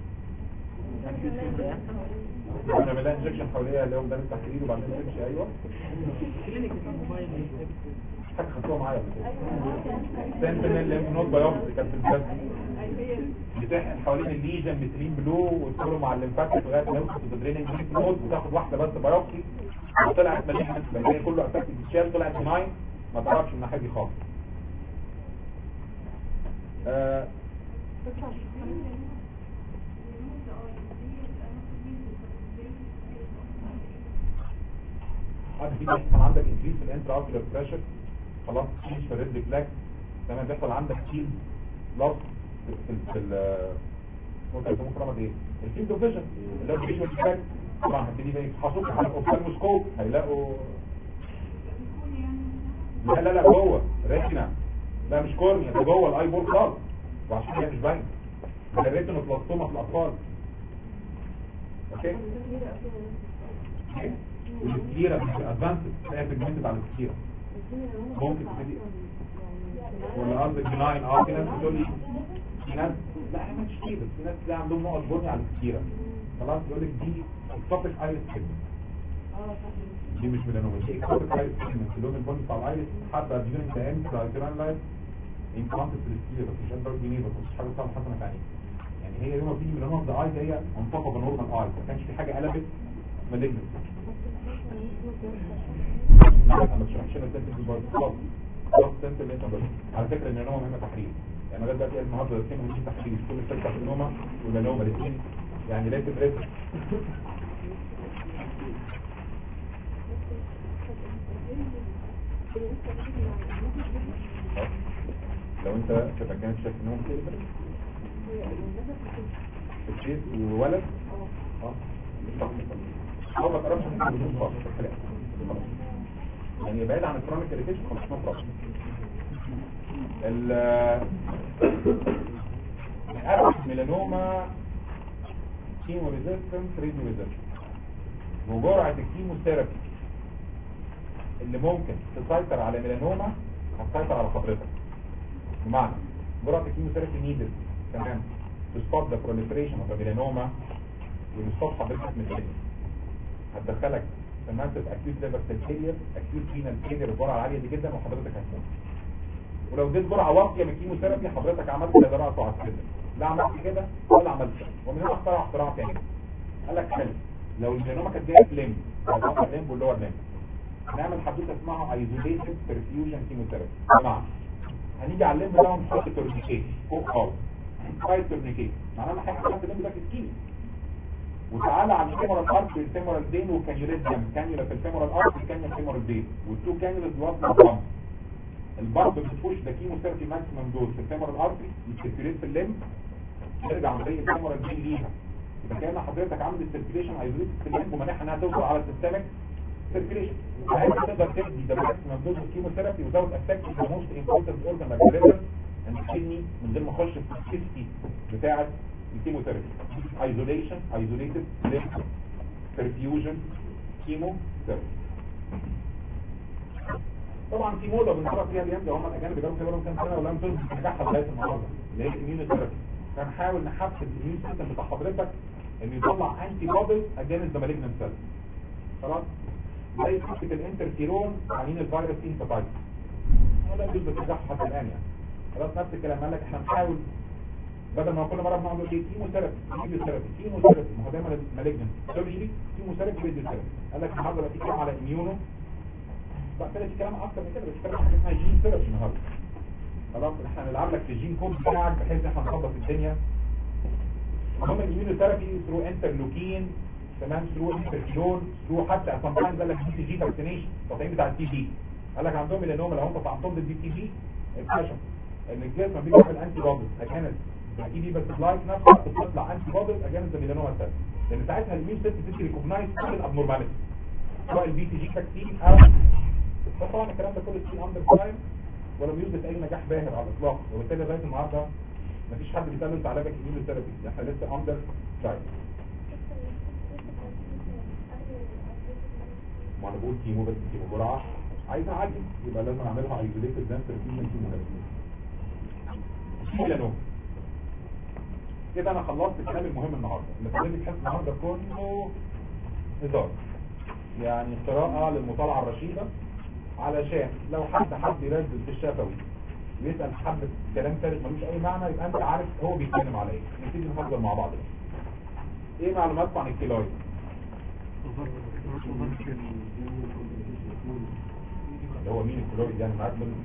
نعمل لها انجكشن حواليها اللي هو مدرس تحليل وبعدين تمشي ايوه حاجه خدتوها معايا سنتينل ليمف نود بايوبسي كانت في البلد بتحقن حوالين الليجن بترين بلو وتدخلوا مع الليمفاتيك لغايه ما يوصل للدريننج ليمف نود وتاخد واحده بس بايوبسي وطلعت مالجنت لان كله افكت بتشال طلعت بناين ما تعرفش من الناحيه دي خالص آه عارف في بيحصل عندك انكريس في الانترا اوكيولار بريشر خلاص تشيل في الريد فلاج تمام بيحصل عندك تشيل لص في ال في ال ممكن يسموه كرامة ايه الفيلد اوف فيجن اللي هو الفيجوال فلاج طبعا هتبتدي بقى يفحصوك على الاوفثالموسكوب هيلاقوا لا لا لا جوه ريتنا لا مش كورنيا ده جوه الاي بول خالص وعشان كده مش باين ده الريتينوبلاستوما في الاطفال اوكي والسكيرة مش ادفانسد تلاقيها بيجمنتد على السكيرة ممكن تبتدي ولا قصدك بناين اه في ناس بتقول لي في ناس لا احنا مش كده في ناس تلاقي عندهم نقط بني على الكتيره خلاص يقول لك دي اكتوبيك ايرس بيجمنت دي مش ميلانوما دي اكتوبيك ايرس بيجمنت اللون البني بتاع الايرس حتى ديورنج ذا اند كرايتيران لايف ان كونتكست السكيرا مش اندر جنيفا مش حاجه صعبه حسنه ثانيه يعني هي يوم ما بتيجي ميلانوما ذا اي هي اون توب اوف نورمال اي ما كانش في حاجه قلبت مالجنت نعم انا مش هحشر السنتنس دي برضه خلاص خلاص السنتنس اللي انت بس على فكره ان النومه مهمه تحرير يعني لغايه دلوقتي النهارده الاثنين مهمين تحرير كل الفكره في النومه والنومه الاثنين يعني لازم لازم لو انت شبكات شايف انهم كده الشيء وولد اه هو ما قربش من الوجود خالص في الحلقة. خلاص. يعني بعيد عن الكرونيك اريتيشن خلاص ما قربش ال الأربع ميلانوما كيمو ريزيستنس ريديو ريزيستنس وجرعة الكيموثيرابي اللي ممكن تسيطر على ميلانوما هتسيطر على حضرتك بمعنى جرعة الكيموثيرابي نيدل تمام تستوب ذا بروليفريشن اوف ميلانوما ويستوب حضرتك من الدنيا هتدخلك في منطقه اكيوت ليفر سيل فيلير اكيوت رينال فيلير الجرعه العاليه دي جدا وحضرتك هتموت ولو اديت جرعه واطيه من الكيموثيرابي حضرتك عملت زي جرعه سعر كده لا عملت كده ولا عملت كده ومن هنا اخترع اختراع تاني قال لك حلو لو الميلانوما كانت جايه في ليمب او الابر ليمب واللور ليمب نعمل حدوته اسمها ايزوليتد برفيوجن كيموثيرابي بمعنى هنيجي على الليمب ده ونحط تورنيكيت فوق خالص سايد تورنيكيت معناها حاجه حط الليمب ده في الكيمي وتعالى على الفيمورال ارك والفيمورال دين وكانيولات جنب كانيولا في الفيمورال ارك والكانيولا في الفيمورال دين والتو كانيولا بلس البامب البامب بتخش ده كيمو ثيرابي ماكسيمم دوز في الفيمورال ارتري يسيركيوليت في الليمب يرجع عن طريق الفيمورال دين ليها يبقى كان حضرتك عامل السيركيوليشن ايزوليت في الليمب ومانعها انها توصل على السيستمك سيركيوليشن ساعتها تقدر تدي ده ماكسيمم دوز الكيمو ثيرابي وزود افكت ذا موست امبورتنت اورجان لايك الليفر ان الكدني من غير ما اخش في السيفتي بتاعه الكيموثيرابي ايزوليشن ايزوليتد ليمب perfusion chemotherapy طبعا في موضه بنعرف فيها الايام ده هم الاجانب جابوا خبرهم كام سنه ولم تنجح نجاحها لغايه النهارده اللي هي الاميونوثيرابي فنحاول نحفز الاميون سيستم بتاع حضرتك انه يطلع انتي بوديز اجينست ذا مالجنت سيل خلاص زي فكره الانترفيرون عاملين الفيروس انتفايت ولا يجوز بتنجح حتى الان يعني خلاص نفس الكلام قال لك احنا نحاول بدل ما كل مره بنقعد نقول ايه كيموثيرابي كيموثيرابي كيموثيرابي ما هو دايما المالجنت سيرجري كيموثيرابي راديوثيرابي قال لك النهارده بقى في كلام على اميونو بقى في كلام اكتر من كده بس كلام حاجه اسمها جين ثيرابي النهارده خلاص احنا هنلعب لك في الجين كود بتاعك بحيث ان احنا نخبط الدنيا المهم الاميونوثيرابي ثرو انترلوكين تمام ثرو انترفيرون ثرو حتى سمتايمز قال لك دي تي جي فاكسينيشن التطعيم بتاع التي بي قال لك عندهم ميلانوما لو انت طعمتهم بالدي تي جي اكتشف ان الجسم لما بيجي يعمل انتي بوديز اجانس التي بي بس لايك نفس الوقت بتطلع انتي بوديز اجانس الميلانوما الثاني لان ساعتها الميون سيستم تبتدي ريكوجنايز كل الابنورماليتي سواء البي تي جي فاكسين او بس طبعا الكلام ده كله ستيل اندر تايم ولم يثبت اي نجاح باهر على الاطلاق وبالتالي لغايه النهارده مفيش حد بيسال انت علاجك immunotherapy احنا لسه اندر تايم ما انا بقول كيمو بس كيمو جرعه عايز اعدي يبقى لازم اعملها ايزوليتد ذان تركيزن كيمو ميلانوم كده انا خلصت الكلام المهم النهارده اللي خلاني تحس النهارده كله هزار يعني قراءة للمطالعة الرشيدة علشان لو حد حد ينزل في الشفوي ويسأل حبة كلام ثالث ملوش أي معنى يبقى أنت عارف هو بيتكلم على إيه نبتدي نفكر مع بعض إيه معلومات عن الكيلويد؟ اللي هو مين الكيلويد يعني معاك من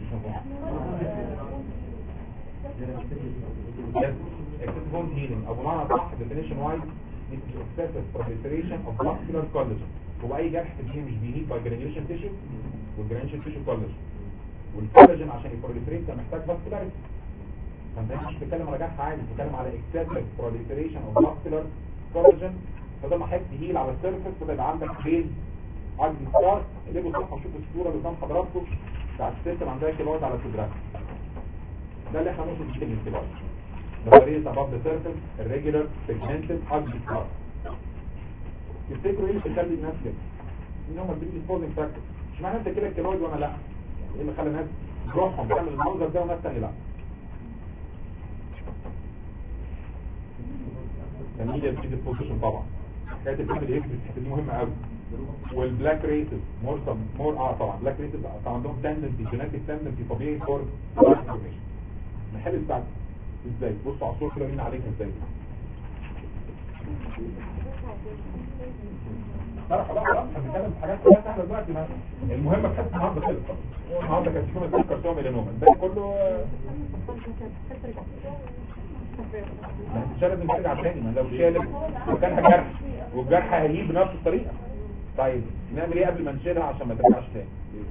Yes, excessive bone healing أو بمعنى صح definition wise it's excessive proliferation of muscular collagen هو اي جرح في الجسم مش بيهيد باي جرانيوليشن تيشو والجرانيوليشن تيشو كولاجين والكولاجين عشان يبروليفريت ده محتاج فاسكولاريتي فانت مش بتتكلم على جرح عادي بتتكلم على اكسسيف بروليفريشن اوف فاسكولار كولاجين فده محتاج تهيل على السيرفيس فده يبقى عندك بيز عندي ستار اللي بصوا شوفوا الصوره اللي قدام حضراتكم بتاع السيستم عندها كيلوات على الصدرات ده اللي احنا نقصد بيه الانتباه ده ريز above the surface irregular pigmented ugly scar تفتكروا ايه اللي بيخلي الناس كده ان هم بيجي سبورتنج فاكتور مش معنى انت كده الكيلويد وانا لا ايه اللي خلى الناس روحهم تعمل المنظر ده وناس تانية لا فميديا بتيجي بوزيشن طبعا حكايه الفاميلي هيستوري الحته دي مهمه قوي والبلاك ريسز مور مور اه طبعا بلاك ريسز طبعا عندهم تندنسي جينيتك تندنسي طبيعي فور انفورميشن نحل بتاعتي ازاي بصوا على الصوره كده مين عليك ازاي لا خلاص خلاص هنتكلم في حاجات كلها سهله دلوقتي ما- المهم بحس النهارده خلص النهارده كانت فيهم الكارسيوم ميلانوما الباقي كله آه، ما انت لازم ترجع تاني ما لو شالت وكانها جرح والجرح هيجيب بنفس الطريقه طيب نعمل ايه قبل ما نشيلها عشان ما ترجعش تاني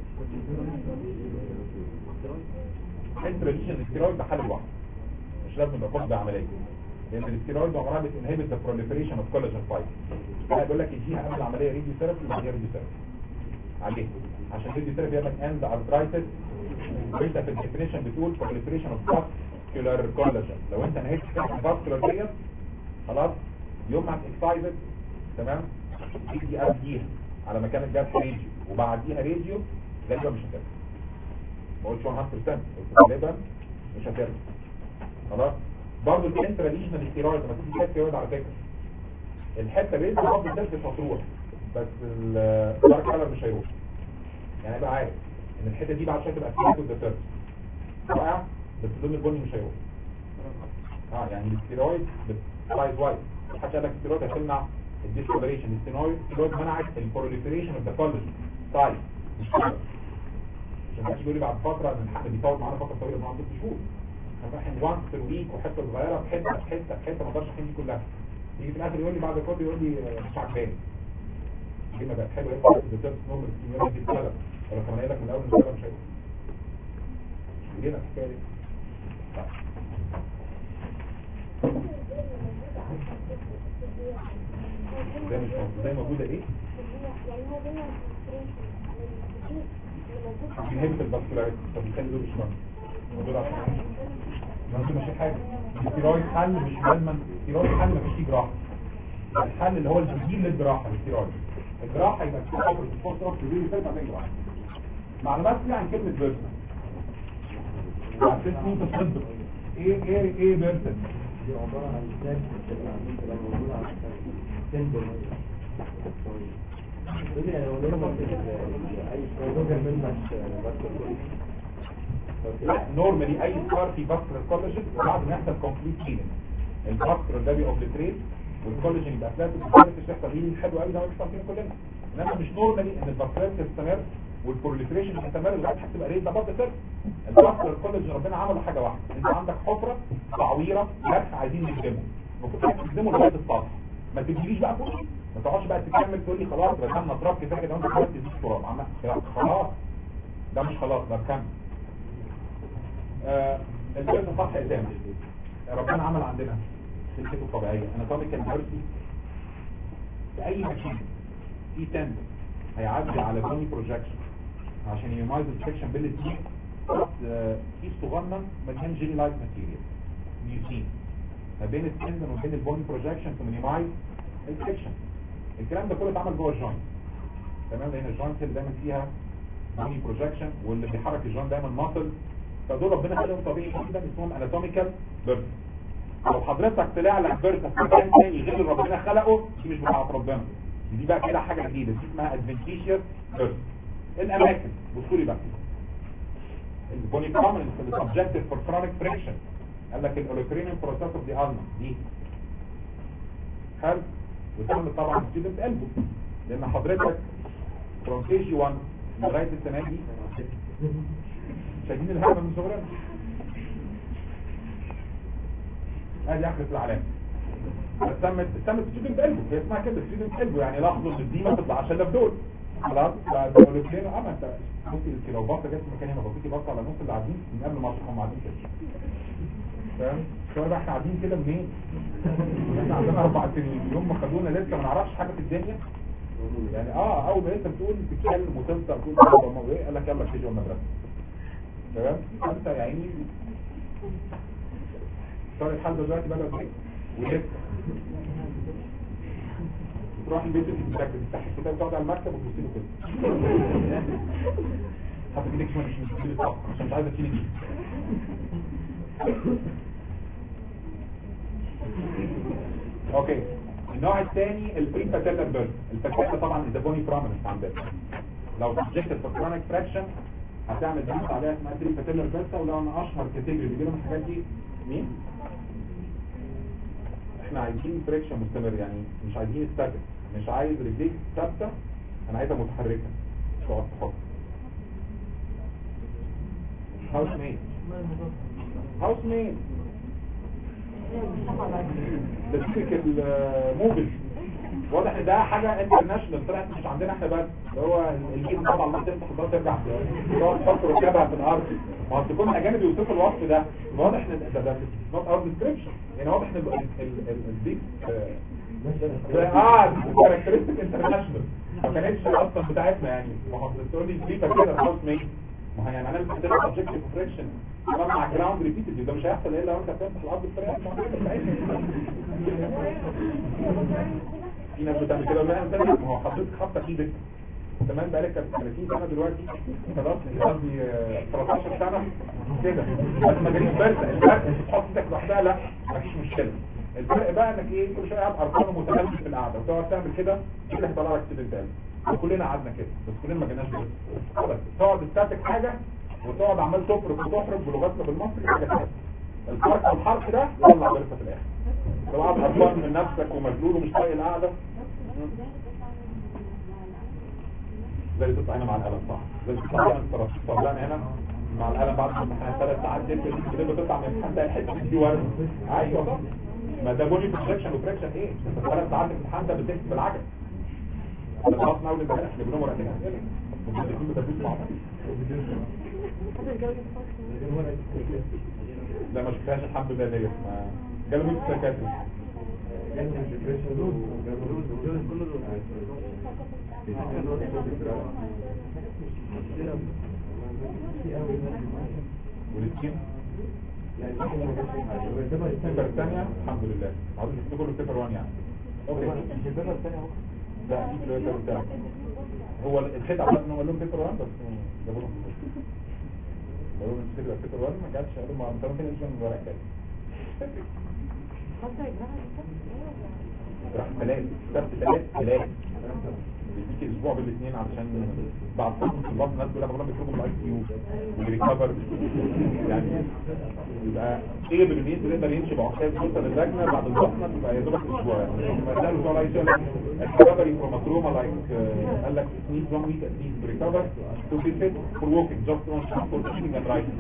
انتراديشن الستيرويد ده حل لوحده مش لازم يبقى فقد عمليه لان الستيرويد عمرها بتنهبت ذا proliferation اوف كولاجين فايبر انا بقول لك يجيها قبل العمليه ريديو ثيرابي وبعديها ريديو ثيرابي عليه عشان ريديو ثيرابي يعمل اند ارثرايتس وانت في الديفينيشن بتقول proliferation اوف فاسكولار كولاجين لو انت نهيت كده الفاسكولار ديت خلاص يوم ما اكسايزد تمام تيجي قبليها على مكان الجرح راديو وبعديها راديو غالبا مش هترجع ما قلتش 100% قلت غالبا مش هترجع خلاص برضه الانترا ليجنال ستيرويد لما تيجي تاخد ستيرويد على فكره الحته اللي انت برضه الدرس مش هتروح بس الدارك كلر مش هيروح يعني ابقى عارف ان الحته دي بعد شويه تبقى فيها تو ذا واقع بس اللون البني مش هيروح اه يعني الستيرويد سايز وايز حتى قال لك الستيرويد هتمنع الديسكولريشن الستيرويد الستيرويد منعت البروليفريشن اوف ذا كولاجين سايز مش كده عشان ما يقول لي بعد فتره ان الحق بيطول معانا فتره طويله معانا ست شهور هنروح وانس في الويك وحته صغيره في حته في حته في حته ما اقدرش احل دي كلها يجي في الاخر يقول لي بعد فتره يقول لي آه، مش عجباني دي ما بقت حلوه ايه الدكتور نورمال ستيمولانت دي اتسلب ولا كمان قايل لك من الاول ان السبب مش هيبقى مش لينا الحكايه دي طيب. زي مش موجود- زي موجوده ايه؟ بينهبت الباسكولاريتي طب بيخلي دول مش مهم ودول عشان ما انت مش حاجه الستيرويد حل مش لازما الستيرويد حل مفيش فيه جراحه الحل اللي هو البديل للجراحه الستيرويد الجراحه يبقى في اوبر سبورت اوف دي ثلاث عمليه جراحه معلومات دي عن كلمه بيرسون عشان انت تصدق ايه ايه ايه بيرسون دي عبارة عن سناك بتبقى موجودة على السندر دول يعني هو نورمال في ال- أي شوية مش لا نورمالي اي سكار في فاسكولار كولاجين وبعد ما يحصل كومبليت هيلينج الفاسكولار ده بيوبليتريت والكولاجين يبقى فلات والكولاجين تحصل هيلينج حلو قوي ده ما بيحصل فينا كلنا انما مش نورمالي ان الفاسكولار تستمر والبروليفريشن تستمر لغايه هتبقى ريت ده برضه سر الفاسكولار كولاجين ربنا عمله حاجه واحده انت عندك حفره تعويره جرح عايزين نخدمه المفروض تخدمه لغايه السطح ما تجيليش بقى فوق ما تقعدش بقى تكمل تقول لي خلاص رسمنا تراب كده كده وانت خلاص تزيد تراب عم- خلاص ده مش خلاص ده كمل آه، الجزء سطح إدامة ربنا عمل عندنا سلكته الطبيعية anatomical mercy في أي مكان في تند هيعدي على بوني بروجكشن عشان يمايز السكشن بالتي في صغنن مليان جيلي لايت ماتيريال ميوسين ما بين التندن وبين البوني بروجكشن تو مينيمايز السكشن الكلام ده كله اتعمل جوه الجوينت تمام لان الجوينت اللي دايما فيها بوني بروجكشن واللي بيحرك الجوينت دايما ماسل فدول ربنا خلقهم طبيعي جدا اسمهم اناتوميكال بيرث لو حضرتك طلع لك بيرث في مكان تاني غير اللي ربنا خلقه دي مش بتاعت ربنا دي بقى كده حاجه جديده دي اسمها ادفنتيشيوس بيرث الاماكن بصوا لي بقى البوني كومن السبجكتيف فور كرونيك فريكشن قال لك الاوليكرينين بروسيس اوف دي الما دي حلو وتعمل طبعا ستودنت قلبه لان حضرتك فروم كي جي 1 لغايه السنه دي شايفين الهرمة من صغرنا ادي اخرة العلامة سمت سمت ستودنت قلبه هي اسمها كده ستودنت قلبه يعني لاحظوا ان دي ما تطلعش الا في دول خلاص فبقول لك اه ما انت ممكن لو بصه جت في مكان هنا بصيتي بصه على النص اللي قاعدين من قبل ما هم قاعدين كده فاهم شو بقى احنا قاعدين كده منين احنا عندنا اربع سنين يوم ما خدونا لسه ما نعرفش حاجه في الدنيا يعني اه اول ما انت بتقول تتكلم وتنطق تقول طب ما ايه قال لك يلا تيجي المدرسه تمام انت يا عيني صار الحال ده دلوقتي بقى له ايه ولسه تروح البيت تفتح تفتح الكتاب تقعد على المكتب وتبص له كده حتى ايدك مش مش بتشيل الطاقه عشان مش عايزه تشيل دي اوكي النوع الثاني البري باتيلر بيرن الباتيلر طبعا ده بوني بروميننت عندنا لو سبجكتد في كرونيك فراكشن هتعمل بحث عليها اسمها بري باتيلر بيرن ولو انا اشهر كاتيجوري بيجي لهم الحاجات دي مين؟ احنا عايزين فريكشن مستمر يعني مش عايزين ستاتيك مش عايز رجليك ثابته انا عايزها متحركه تقعد تحط هاوس ميد هاوس ميد ده تيبيكال موفل واضح ان ده حاجه انترناشونال طلعت مش عندنا احنا بس اللي هو الجيم طبعا ما تفتح الضغط ترجع تقعد تفكر وتتابع في الارض ما هو تكون اجانب يوصفوا الوصف ده واضح ان ده ده نوت اور ديسكريبشن يعني واضح ان الديك اه كاركترستيك انترناشونال ما كانتش اصلا بتاعتنا يعني ما هو بتقول لي دي كده هاوس ميد ما هي يعني معناها بتحتاج سبجكتيف فريكشن كمان مع جراوند ريبيتد ده مش هيحصل الا لو انت بتفتح الارض بطريقه في ناس بتعمل كده ولا انت ما هو حضرتك خبطه ايدك تمام بقالك 30 سنه دلوقتي خلاص قصدي 13 سنه كده بس ما جاليش برزه الفرق انت تحط ايدك لوحدها لا مفيش مشكله الفرق بقى انك ايه كل شويه قاعد ارقام متخلف في القعده وتقعد تعمل كده كده هيطلع لك اكسيدنت قلب وكلنا قعدنا كده بس كلنا ما جيناش كده خلاص تقعد تستاتك حاجه وتقعد عمال تفرك وتحرك بلغتنا بالمصري حاجه ثانيه الفرق والحرف ده يطلع برزه في الاخر لو قاعد قرفان من نفسك ومجنون ومش طايق القعده زي تطلع هنا مع القلم صح زي تطلع هنا انت طلعنا هنا مع القلم بعد الامتحان ثلاث ساعات دي كده بتطلع من الامتحان ده الحته دي ورد ايوه صح ما ده بولي فريكشن وفريكشن ايه انت ثلاث ساعات الامتحان ده بتكتب بالعجل ده خلاص ناول امبارح احنا بنقول ورقتين اسئله الاثنين بتدوس مع بعض لا ما شفتهاش الحمد لله ديت ما جاله ميت سكاتب والسكين البيبر الثانية الحمد لله عاوز نكتب له بيبر 1 يعني اوكي البيبر الثانية اهو ده اكيد البيبر بتاعه هو الخدعة بقى ان هو لهم بيبر 1 بس جابوا لهم قالوا لهم الفكرة بيبر 1 ما جاتش قالوا ما انت ممكن يجي من الورق كده راح ثلاث سبت ثلاث ثلاث بيديك اسبوع بالاثنين علشان بعد فتره البطن الناس بيقول لك والله بيخرجوا من الاي سي يو والريكفر يعني يبقى ايه بالمين يقدر يمشي بعكاز يوصل اللجنه بعد البطنه يبقى يا دوبك اسبوع يعني لما قالوا بتوع الاي سي يو الريكفري فروم تروما لايك قال لك نيد وان ويك ات ليست ريكفر تو بي فيت فور ووكينج جاست اون فور سيتنج اند رايتنج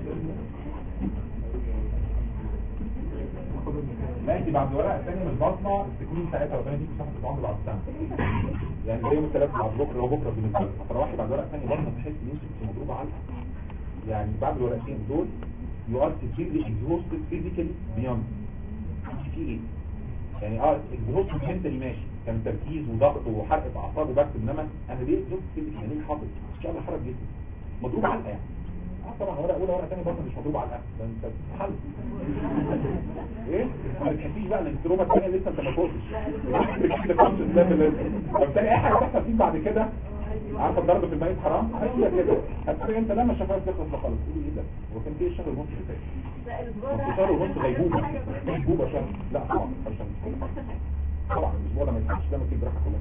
لا انت بعد ورقه ثانيه من البطنه تكوني ساعتها ربنا يديك صحه العمر بعد سنه يعني زي يوم الثلاث بعد بكره هو بكره بالنسبه لك فروحي بعد ورقه ثانيه بطنه تحس ان انت مضروبه علقه يعني بعد الورقتين دول يو ار سيفيرلي اكزوستد فيزيكالي بيوند في ايه يعني اه اكزوستد منتلي ماشي كان تركيز وضغط وحرق في اعصاب وبس انما انا ليه اكزوستد فيزيكالي يعني حاطط ان شاء الله حرك جسمي مضروب علقه يعني اه طبعا ورقه اولى ورقه ثانيه برضه مش مضروب على الاكل ده انت حل ايه ما بتحسيش بقى ان التروما الثانيه لسه انت ما فوتش فبالتالي اي حاجه تحصل فيك بعد كده عارفه الضرب في الميت حرام هي كده هتلاقي انت لما شفاف تخلص خالص تقول ايه ده هو كان في الشهر ونص اللي فات شهر ونص غيبوبه غيبوبه عشان لا طبعا عشان طبعا الاسبوع ده ما ينفعش ده في جراحه كلها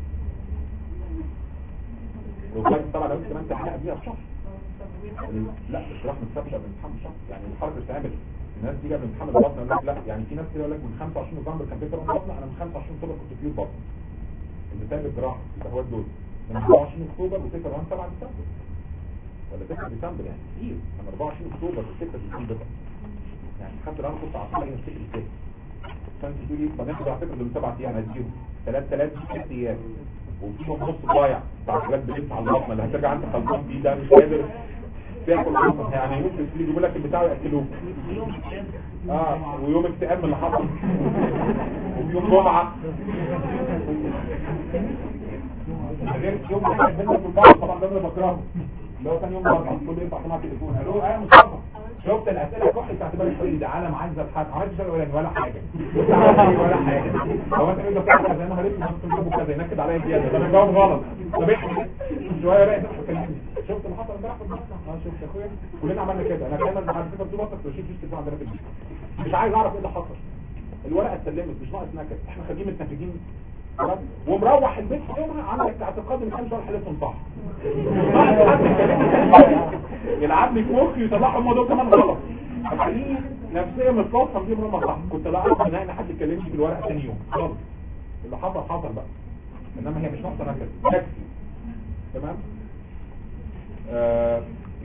وكان طبعا لو انت كمان تحقق بيها في شهر لا الجراحه ما تسابش قبل الامتحان بشهر يعني الحركه بتتعمل الناس تيجي قبل امتحان البطن يقول لك لا يعني في ناس كده يقول لك من 25 نوفمبر كان بيتر بطن انا من 25 اكتوبر كنت بيور بطن انت بتعمل جراحه يبقى هو الدول من 24 اكتوبر وتكر 1 7 ديسمبر ولا 9 ديسمبر يعني كتير من 24 اكتوبر و6 ديسمبر يعني حتى لو انا كنت عارفها هي الفكر كده فانت تقول ايه طب ناخد على فكره دول سبع ايام هديهم ثلاث ثلاث ست ايام وفيهم نص ضايع بتاع حاجات بتلف على البطن اللي هترجع انت خلصان فيه ده مش قادر تاكل يعني ممكن يجيبوا لك البتاع وياكلوك اه ويوم اكتئاب من اللي حصل ويوم جمعه غير يوم واحد بينا في البعض طبعا ده اللي بكرهه اللي هو كان يوم الاربعاء كل ينفع سماعه تليفون الو ايه مصطفى شفت الاسئله كحل بتاعت بالك تقول لي ده عالم عايز اتحد عملت شغل ولا ولا حاجه ولا حاجه هو انت انت بتعمل كذا انا هريت من كتبه كذا ينكد عليا زياده انا جاوب غلط طب احنا شويه بقى شفت اللي حصل امبارح في المصنع اه شفت يا اخويا كلنا عملنا كده انا كمان على فكره بتقول بس مش فيش كده عندنا في البيت مش عايز اعرف ايه اللي حصل الورقه اتسلمت مش ناقص نكد احنا خارجين متنكدين خلاص ومروح البيت في يومها عندك اعتقاد ان كان شرح حالتهم صح بعد حد يكلمني يلعب لي في مخي ويطلعهم هم دول كمان غلط خليني نفسيا متوصل بيهم هم صح كنت لا اعرف ان حد يكلمني في الورقه ثاني يوم خالص اللي حصل حصل بقى انما هي مش ناقصه نكد تكفي تمام آه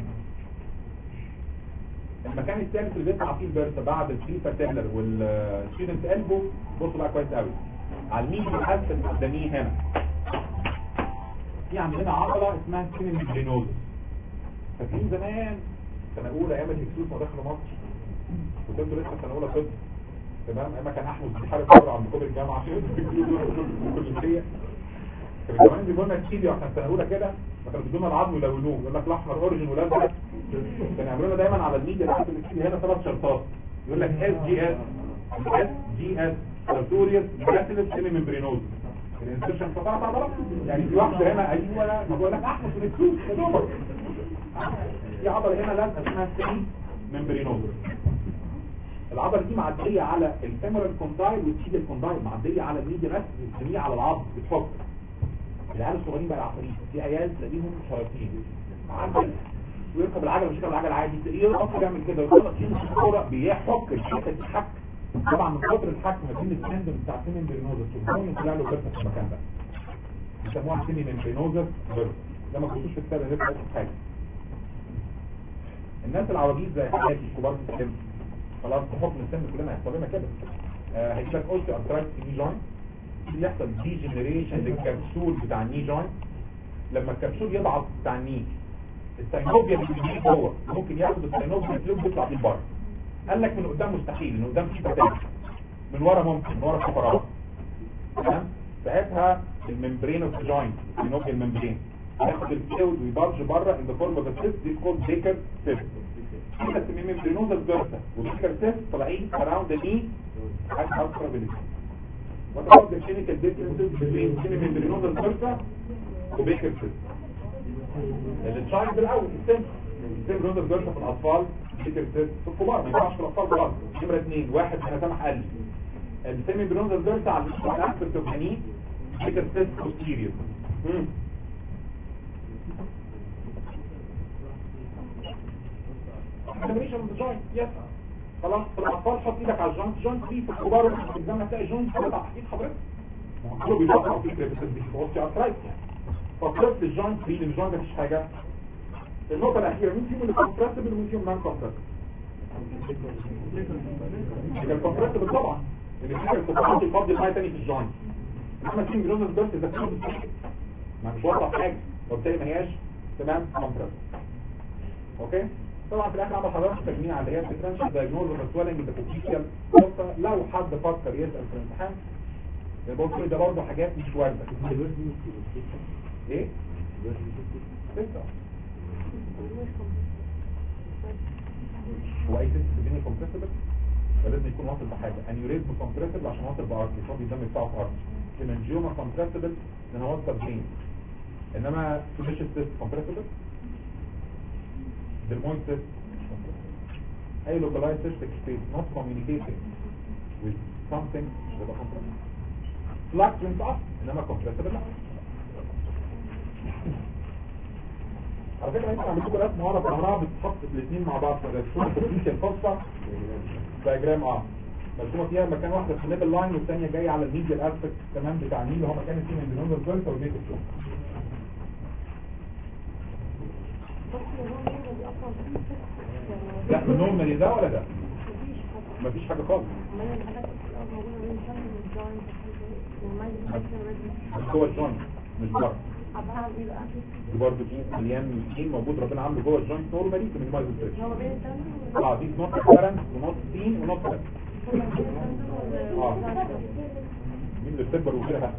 المكان الثالث اللي بيطلع فيه البرت بعد الفيفا تيلر والستودنت البو بصوا بقى كويس قوي على المين الحاسه اللي قداميه هنا في عندنا عضله اسمها سينيميجرينوز فاكرين زمان سنه اولى ايام الهكسوس ما دخلوا مصر كنت انتوا لسه سنه اولى طب تمام اما كان احمد بيحارب بره عند كوبري الجامعه عشان الكليه كانوا زمان بيجوا لنا ستيديو احنا سنه اولى كده فكانوا بيدونا العظم يلونوه يقول لك الاحمر اوريجن والازرق كانوا يعملوا لنا دايما على الميديا اللي في الستيديو هنا ثلاث شرطات يقول لك اس جي اس اس جي اس سارتوريوس جاسيلس سيمي ممبرينوز الانسرشن فقط عضلات يعني في واحده هنا ايوه ما بقول لك احمد ونكسوس يا دوبك في عضله هنا لازقه اسمها سيمي ممبرينوز العضله دي معديه على الفيمورال كوندايل والتيبيال كوندايل معديه على الميديا بس بتسميه على العظم بتحط العيال الصغيرين بقى العفاريت في عيال تلاقيهم شياطين عجل ويركب العجله مش يركب العجله عادي تلاقيه يرقص يعمل كده ويخلص يمشي الكوره بيحك الحته دي حك طبعا من كتر الحك ما بين التندم بتاع سيمين برينوزس والهون طلع له بيرفكت في المكان ده بيسموها سيمين برينوزس بيرفكت ده ما تخشوش في الكتاب ده في حاجه الناس العواجيز زي حالاتي الكبار في السن خلاص بحكم السن كلنا هيحصل لنا كده آه هيجي لك اوستي ارترايتس في الني جوينت بيحصل دي جنريشن للكبسول بتاع الني جوينت لما الكبسول يضعف بتاع الني السينوبيا اللي بيجي جوه ممكن ياخد السينوبيا فلوب يطلع بيه بره قال لك من قدام مستحيل من قدام في فتاه من ورا ممكن من ورا في فراغ تمام ساعتها الممبرين اوف جوينت السينوبيا الممبرين ياخد الفلويد ويبرج بره ان ذا فورم اوف سيست دي كولد بيكر سيست كده اسميه ممبرينوزا جيرتا وبيكر سيست طالعين اراوند ذا ني حاجه هاوسرابيلتي What about the clinical differences between semi-membranosa الجيرتا وبيكر سيست التشايلد الاول السن السن روزر جيرتا في الاطفال بيكر سيست في الكبار ما ينفعش في الاطفال خلاص نمره اثنين واحد انا سامح قال السيمي برونزر جيرتا على الاسبكت اوف هني بيكر سيست بوستيريور examination of the joint yes خلاص في الاطفال حط ايدك على الجوينت جوينت في في الكبار في الزمن هتلاقي جوينت كده تحت ايد حضرتك ما هو كله بيفكر في كده بيفكر ارترايت فكرت الجوينت في الجوينت مفيش حاجه النقطه الاخيره مين فيهم اللي كومبريسبل ومين فيهم نون كومبريسبل يبقى الكومبريسبل طبعا اللي فيه الكومبريسبل يفضل الميه تاني في الجوينت انما في جلوزس بس اذا كان ما مش واضح حاجه وبالتالي ما هياش تمام كومبريسبل اوكي طبعا في الاخر عمل حضرتك تجميع على اللي هي الديفرنشال دايجنوز والسويلنج البوتنشال لو حد فكر يسال في الامتحان يبقى كل ده برضه حاجات مش وارده ايه لسه هو اي تيست في الدنيا كومبريسبل ولازم يكون واصل بحاجه انيوريزم كومبريسبل عشان واصل بارك يفضي الدم بتاعه في ارك هيمنجيوما كومبريسبل لان هو واصل بين انما سوبيشن تيست كومبريسبل dermoid test اي localized cystic space not communicating with something يبقى compressible flux went up انما compressible لا على فكرة انت عملت لكم رسمة ورا ظهرها بتحط الاثنين مع بعض فالرسومة التكنيكال فرصة دايجرام اه مرسومة فيها مكان واحدة في الليفل لاين والثانية جاية على الميديال اسبكت تمام بتاع النيل اللي هو مكان السيمن بينوزر كويسة والبيت الفلوس لا نورمالي ده ولا ده مفيش حاجة خالص بس هو الجوينت مش بره دي برضه في مليان مسكين موجود ربنا عامله جوه الجوينت نورمالي في مينيمايز ستريتش اه دي نوت كارنت ونوت سين ونوت كارنت اه مين اللي بتكبر وكده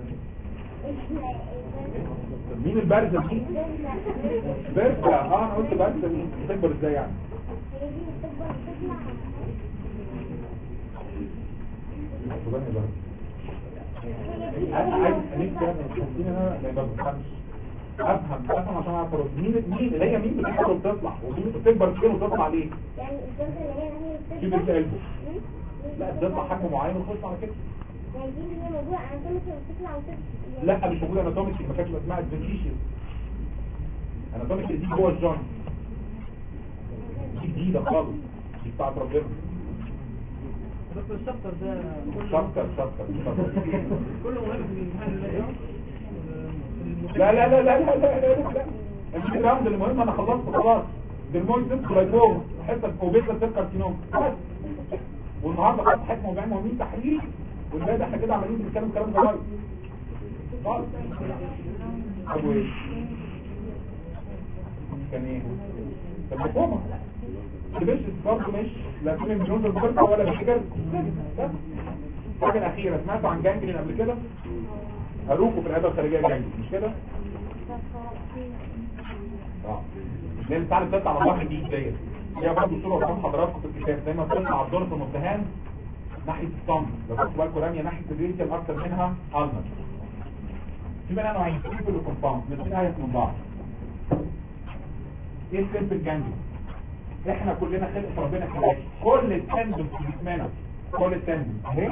مين البارزة دي؟ بارزة اه انا قلت بارزة مين؟ بتكبر ازاي يعني؟ انا عايز انيك كده مش حاسين انا ما بفهمش افهم افهم عشان اعرف أرد. مين مين اللي هي مين بتكبر وتطلع ومين بتكبر فين وتطلع ليه يعني الجلد اللي هي هي في بتطلع بالقلب لا بتطلع حجم معين وتخش على كده يعني دي اللي هي موضوع اناتوميكال بتطلع وتطلع لا مش موجوده اناتوميكال ما كانتش اسمها ادفنتيشن اناتوميكال دي جوه الجون دي جديده خالص دي بتاعت ربنا دكتور الشابتر ده شابتر شابتر شابتر كله مهم في الامتحان اللي جاي لا لا لا لا لا لا لا لا لا الجي راوند المهم انا خلصت خلاص ديرمويد سيبس لايبوم حته اوبيزا سيل كارسينوم بس والنهارده خدت حته موضوعين مهمين تحليل والباقي ده احنا كده عمالين بنتكلم كلام صغير خالص طب وايه كان ايه كان مفهومه مش برضه مش لا في مليون بالبركه ولا بشكل بس الحاجه الاخيره سمعتوا عن جانجلين قبل كده هروكوا في العياده الخارجيه جانجلين مش كده اه لان الساعه اللي بتطلع على الظهر دي ديت هي برضه صوره قدام حضراتكم في الكتاب دايما بتطلع على الدور في الممتحان ناحيه الصمت لو خدتوا بالكم راميه ناحيه الريتيال اكتر منها المر في منها نوعين سيمبل وكومباوند الاثنين اهيت من بعض ايه السيمبل جانجلين احنا كلنا خلق ربنا كده كل التندم في جسمنا كل التندم اهي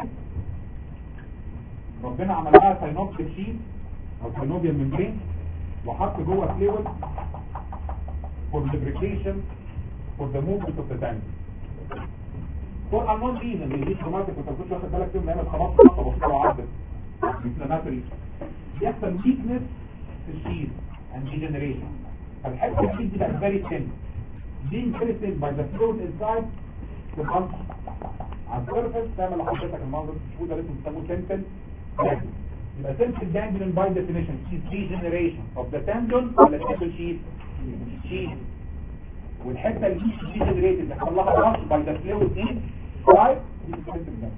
ربنا عمل لها ساينوبتيك شيت او ساينوبيال ممبرين وحط جوه فلويد for lubrication for the movement of the tank for unknown reason اللي دي تروماتيك وانت ما كنتش واخد بالك فيهم لان خلاص خلاص بسيطه وعدت inflammatory بيحصل weakness في الشيت and degeneration فالحته الشيت دي بقت very thin being very thin by the fluid inside تبقى على السيرفس تعمل لحضرتك المنظر تشوفه ده لسه بيسموه تنتن يبقى تنتن ganglion by definition is degeneration of the tendon ولا simple sheet sheet والحته اللي مش degenerated اللي حصل لها rush by the fluid inside دي تنتن ganglion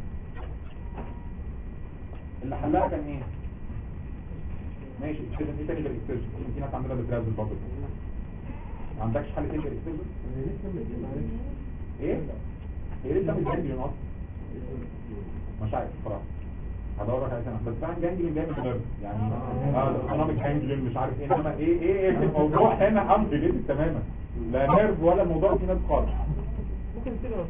اللي حلها كان ايه؟ ماشي كده في تاني بالاكسجن في ناس عندنا بتراوز برضه ما عندكش حل تاني بالاكسجن ايه؟ هي لسه مش جانجلين اصلا مش عارف بصراحه هدور لك على سنه بس فعلا جانجلين جاي من النيرف يعني اه الاوتونوميك جانجلين مش عارف ايه انما ايه ايه ايه الموضوع هنا انريليتد تماما لا نيرف ولا الموضوع فيه ناس خالص ممكن تقرا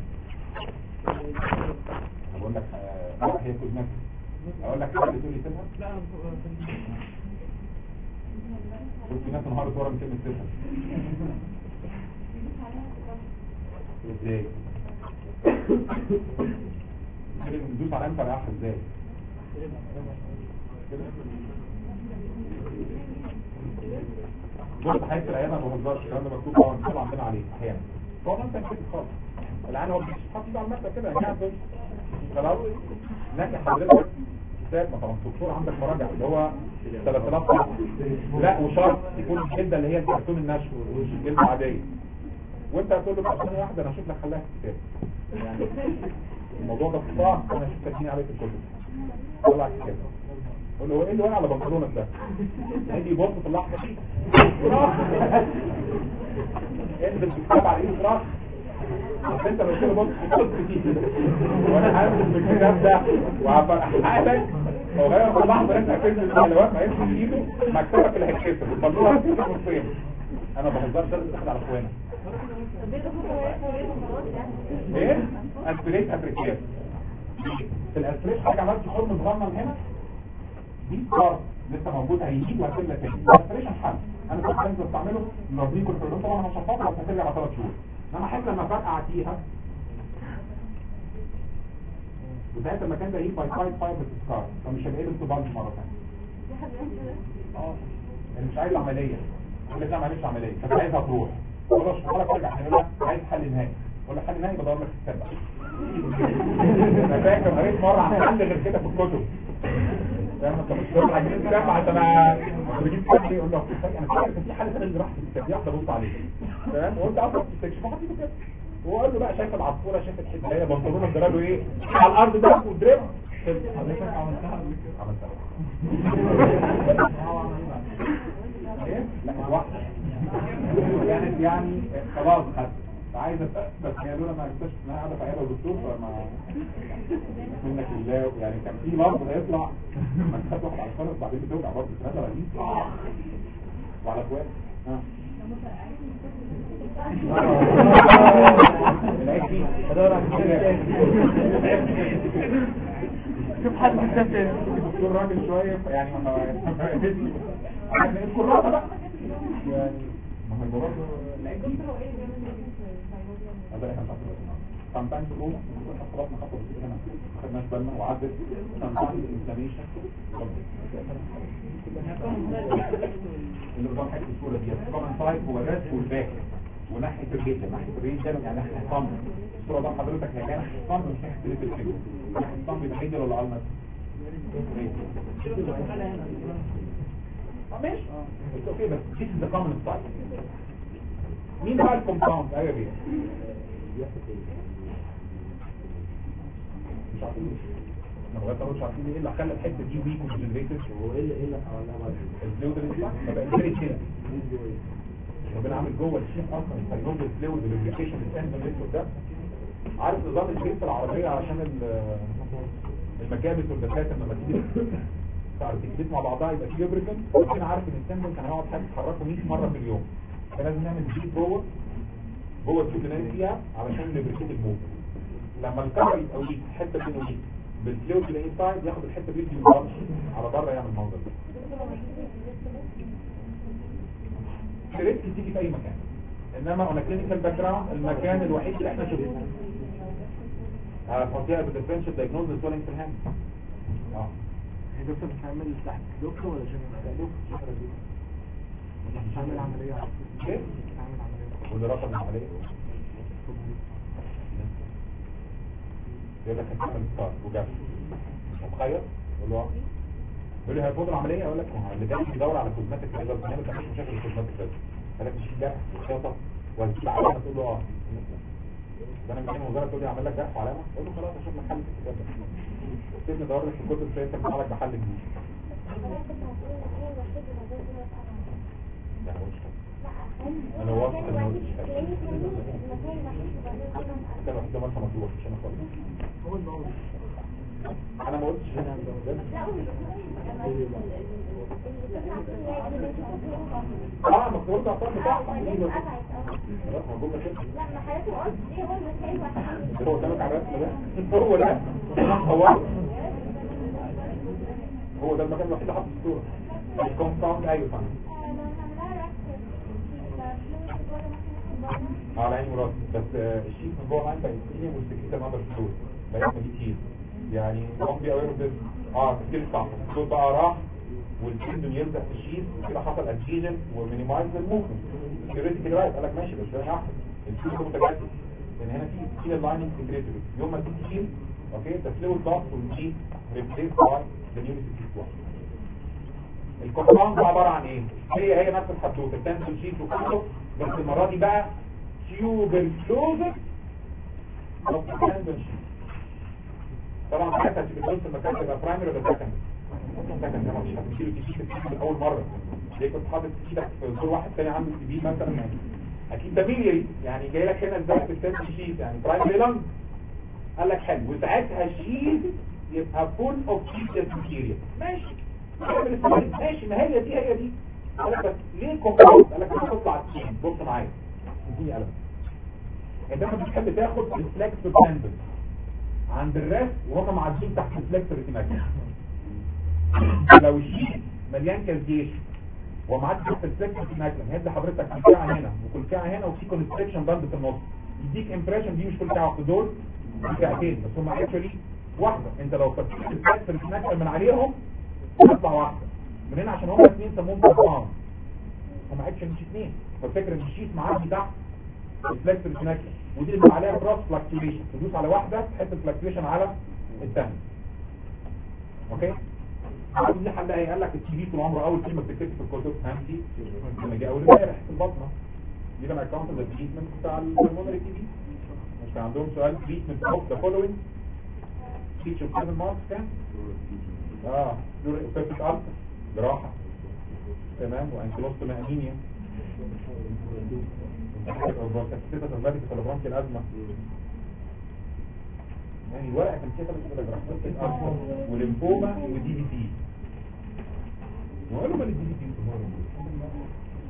بقول لك آه، لا هي كوزماتيك اقول لك حاجه تقول لي سيبها لا انا بقى- قلت في ناس انهارت ورا من كلمه سيبها ازاي كده ندوس على امتى رايحه ازاي كده بص حيث العيادة ما بهزرش الكلام ده مكتوب طبعا بيطلع عندنا عليه احيانا هو انت كده خالص العيان هو بيحط ايده على المكتب كده يعني بس خلاص لكن حضرتك كتاب ما طبعا الدكتور عندك مراجع اللي هو 3000 صفحه لا وشرط يكون الجلده اللي هي الكرتون النشر مش الجلده العاديه وانت هتقول له بقى ثانيه واحده انا اشوف لك خلاها في الكتاب يعني الموضوع ده صعب انا اشوف تكنين عليه في الكتب طلع الكتاب قول له هو ايه اللي واقع على بنطلونك ده هيجي يبص في اللحظه دي انزل بالكتاب على ايده راس بس انت لو كده بص بص فيه وانا هنزل بالكتاب ده وهفرحك وغير في اللحظه انت هتنزل الحلوات ما يمشي ايده مكتبك اللي هيتكسر البلوره هتكسر نصين انا بهزرش لازم تاخد على اخوانا ايه اسبريت افريكيات في الاسبريت حاجه عملت خرم صغنن هنا دي كار لسه موجود هيجيب وهتملى تاني الاسبريشن حل انا كنت بنزل استعمله الرابين كنت بقول طبعا انا شفاطه بس هترجع بعد ثلاث شهور انما حتى لما فرقع فيها وساعتها المكان ده ايه باي سايد فايبر سكار فمش هيبقى له تبالج مره ثانيه اه اللي مش عايز عمليه يقول لك لا معلش عمليه بس عايزها تروح اقول له اشرح لك ترجع يقول لك عايز حل نهائي اقول له حل نهائي بدور لك في الكتاب انا فاكر قريت مره عن حل غير كده في الكتب فاهم انت مش بتقول عايزين الكتاب عشان انا بجيب كتاب يقول له انا فاكر كان في حل ثاني اللي راح في الكتاب دي واحده بص عليه تمام وقلت اصلا في السكشن فحطيته كده هو قال له بقى شايف العصفوره شايف الحته اللي هي بنطلونه ادرى له ايه على الارض ده ودريب حضرتك عملتها عملتها ايه لا واحده كانت يعني خلاص خدت عايزه بس هي لولا ما اكتشفت انها قاعده في عياده الدكتور فما منك لله يعني كان في لفظ هيطلع ما خدت واحد على الفرس بعدين بتوجع برضه ثلاثه بعدين وعلى اخوان ها العيب فيه بدور على كتاب تاني شوف حد في كتاب تاني الدكتور راجل شويه يعني ما احنا نذكر راسه بقى يعني ما هو يبقى برضه العيب فيه هذا احنا مش عارفين sometimes الأولى خلاص نخطط هنا ما خدناش بالنا وعدت sometimes inflammation اللي قدام حته الصوره دي الكومن سايد هو الراس والباك وناحيه الرجل ناحيه الرجل ده يعني ناحيه الصمت الصوره ده حضرتك هي ناحيه الصمت مش ناحيه رجل الفيجر ناحيه الصمت يبقى رجل ولا المس اه ماشي اه اوكي بس this is the common side مين بقى الكومباوند ايوه بيه مش عارفين احنا لغايه دلوقتي مش عارفين ايه اللي خلى الحته دي ويك وجنريتد هو ايه اللي ايه اللي عملها الفلويد اللي فيها ما بقاش فيري كده ربنا عامل جوه الشيء اصلا الفيروز الفلويد والابلكيشن السنس الليكويد ده عارف نظام البيت العربيه عشان ال- المكابس والدكاتره لما تيجي تارتكليت مع بعضها يبقى في لوبريكنت انا عارف ان السنس كان هيقعد حاجه تحركه 100 مره في اليوم فلازم نعمل بيت جوه جوه التيوب اللي نايم فيها علشان اللوبريكنت الموت لما الكهرباء يبقى ويك حته منه ويك بالفلويد اللي انسايد ياخد الحته دي يوصل على بره يعمل منظر الريسك تيجي في اي مكان انما اون كلينيكال باك جراوند المكان الوحيد اللي احنا شفناه فظيع بالديفرنشال دايجنوز سويلنج في الهاند اه هي دكتور بتعمل تحت دكتور ولا جنرال دكتور مش هعمل عملية ايه هعمل عملية واللي رفض العمليه يقول لك هتعمل ستار وجاب مش هتخير يقول له آه. يقول لي هيفوض العمليه اقول لك ما هو اللي جاي بيدور على كوزماتيك ريزلت ما بتعملش مشاكل الكوزماتيك ريزلت قال لك مش جرح وخياطه وهتجيب علامه تقول له اه ده انا مكان وزاره تقول لي اعمل لك جرح وعلامه اقول له خلاص اشوف لك حل في الكتاب ده سيبني ادور لك في الكتب شويه تطلع لك بحل جديد ده هو مش حل. أنا واثق إنه مش حل. ده الوحيد ده مرسى مطروح مش انا خالص هو اللي هو انا ما قلتش هنا اه ما قلت اعطاك بتاعها خلاص موجود لك كده لا ما حضرتك ما قلتش ايه هو المكان الوحيد هو قدامك على الرسم ده هو ده هو هو ده المكان الوحيد اللي حاطط الصوره الكومباوند ايوه فاهم اه على عيني مراد بس آه، الشيك من جوه عندك السينيا والسكريتا نقدر تقول بقيت دي كتير يعني وهم بي اوير بس اه تفكير صح الصوت بقى راح والتندون يلزق في الشيت كده حصل ادجيجن ومينيمايز الموفمنت السكيورتي كده بقى قال لك ماشي بس ده احسن الشيت ده متجدد لان هنا في في لايننج سكريتري يوم ما تيجي تشيل اوكي تسليم الضغط والشيت ريبليس باي ذا نيو سكريتري الكومباوند ده عباره عن ايه هي هي نفس الحدوته التنسل شيت وكله بس المره دي بقى تيوبر كلوزر اوف التنسل شيت طبعا ساعتها تبقى في المكان تبقى برايمري ولا سكند سكند ده مش هتشيله تشيل من اول مره ليه كنت حاطط ايدك في دور واحد تاني عنده سي بي مثلا يعني اكيد ده ميليري يعني جاي لك هنا ازاي في التنسل شيت يعني برايمري لانج قال لك حلو وساعتها الشيت يبقى فول اوف شيت ماتيريال ماشي اعمل السؤال ماشي ما هي دي هي دي قال لك بس ليه الكومباوند قال لك انا هطلع التين بص معايا اديني قلم انت لما بتحب تاخد الفلكس تندن عند الراس وهم معديين تحت الفلكس ريتيناكل لو الشيء مليان كالجيش ومعدي تحت الفلكس ريتيناكل هيدي حضرتك كلكعه هنا وكلكعه هنا وفي كونستريكشن باند في النص يديك امبريشن دي مش كلكعه في دول كلكعتين بس هم اكشولي واحده انت لو فتحت الفلكس ريتيناكل من عليهم تطلع واحده من هنا عشان هم اثنين سموهم كومباوند هم اكشن مش اثنين فالفكره ان الشيت معدي تحت الفلكس ريتيناكل ودي اللي عليها كروس فلاكتويشن تدوس على واحده تحط الفلاكتويشن على الثانيه اوكي عاوز دي حلها ايه قال لك التي في طول عمره اول كلمه بتكتب في الكتب فهمتي لما جه اول امبارح في البطنه دي لما اكونت ذا تريتمنت بتاع الهرمونري تي في مش كان عندهم سؤال تريتمنت اوف ذا فولوينج تيتش اوف 7 ماركس كان اه دور بيرفكت الف جراحه تمام وانكلوستومي انيميا كاسيتة البادي في برونكي الازمه يعني الورقه كان فيها ثلاث باراجرافات الازمه وليمفوما ودي بي تي وقالوا ما الدي بي تي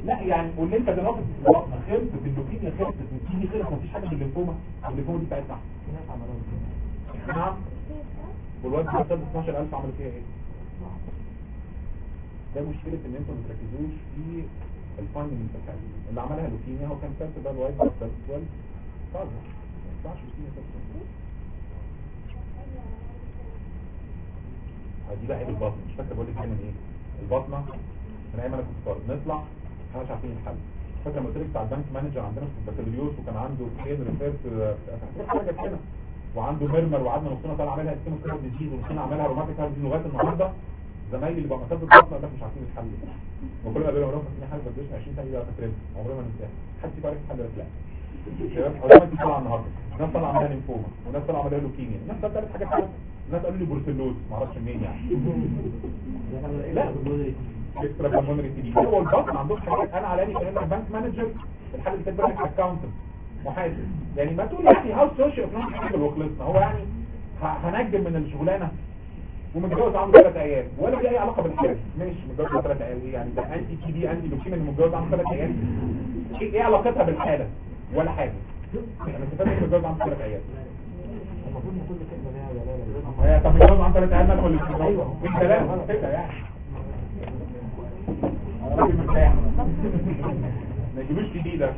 لا يعني واللي انت دلوقتي في البطن خلصت اللوكيميا خلصت والتي خلص مفيش حاجه من الليمفوما الليمفوما دي بتاعتنا في ناس عملوها كده. نعم والواد ده خد 12000 عمل فيها ايه ده مشكلة ان انتوا ما تركزوش في الفاينل بتاع اللي عملها لوكيميا هو كان سبت ده الوايت بلاد سيلز وال طبعا ما ينفعش لوكيميا سبت دي بقى عيب البطن مش فاكر بقول لك دايما ايه البطنه من ايام انا كنت طالب نطلع احنا مش عارفين الحل فاكر لما قلت لك بتاع البنك مانجر عندنا في البكالوريوس وكان عنده كين ريفيرس حاجه كده وعنده ميرمر وقعدنا نصنا طالع عاملها اسكيمو كارد ديزيز ونصنا عاملها روماتيك هارد ديزيز لغايه النهارده زمايلي اللي بقى مكتب البطنه ده مش عارفين الحل وكل ما قالوا لهم في حاجه بدوش 20 ثانيه بقى فاكرين عمرنا ما ننساها حد يبقى عارف الحل ولا لا شباب او لما تطلع النهارده ناس طلع عملها ليمفوما وناس طلع عملها لوكيميا ناس طلع ثلاث حاجات ثالثه ناس قالوا لي بروسيلوز ما اعرفش منين يعني لا اكسترا بالمونري تي دي هو البطن عندهم حاجات انا علاني كان انا بنك مانجر الحل اللي كان بنك اكاونتنت محاسب يعني ما تقول يعني هاوس سوشيال ايكونوميك وخلصنا هو يعني ه- هنجم من الشغلانه ومتجوز عنده ثلاث عيال ولا في اي علاقه بالحاجه ماشي متجوز ثلاث عيال ايه يعني ده انتي تي دي انتي لوكيميا اللي متجوز عنده ثلاث عيال ايه إيه علاقتها بالحاله ولا حاجه انا استفدت ان متجوز عنده ثلاث عيال المفروض ان كل كلمه ليها دلاله هي طب متجوز عنده ثلاث عيال مالهم اللي أيوة. مش كلام كده يعني أنا راجل مرتاح ما يجيبوش جديد ده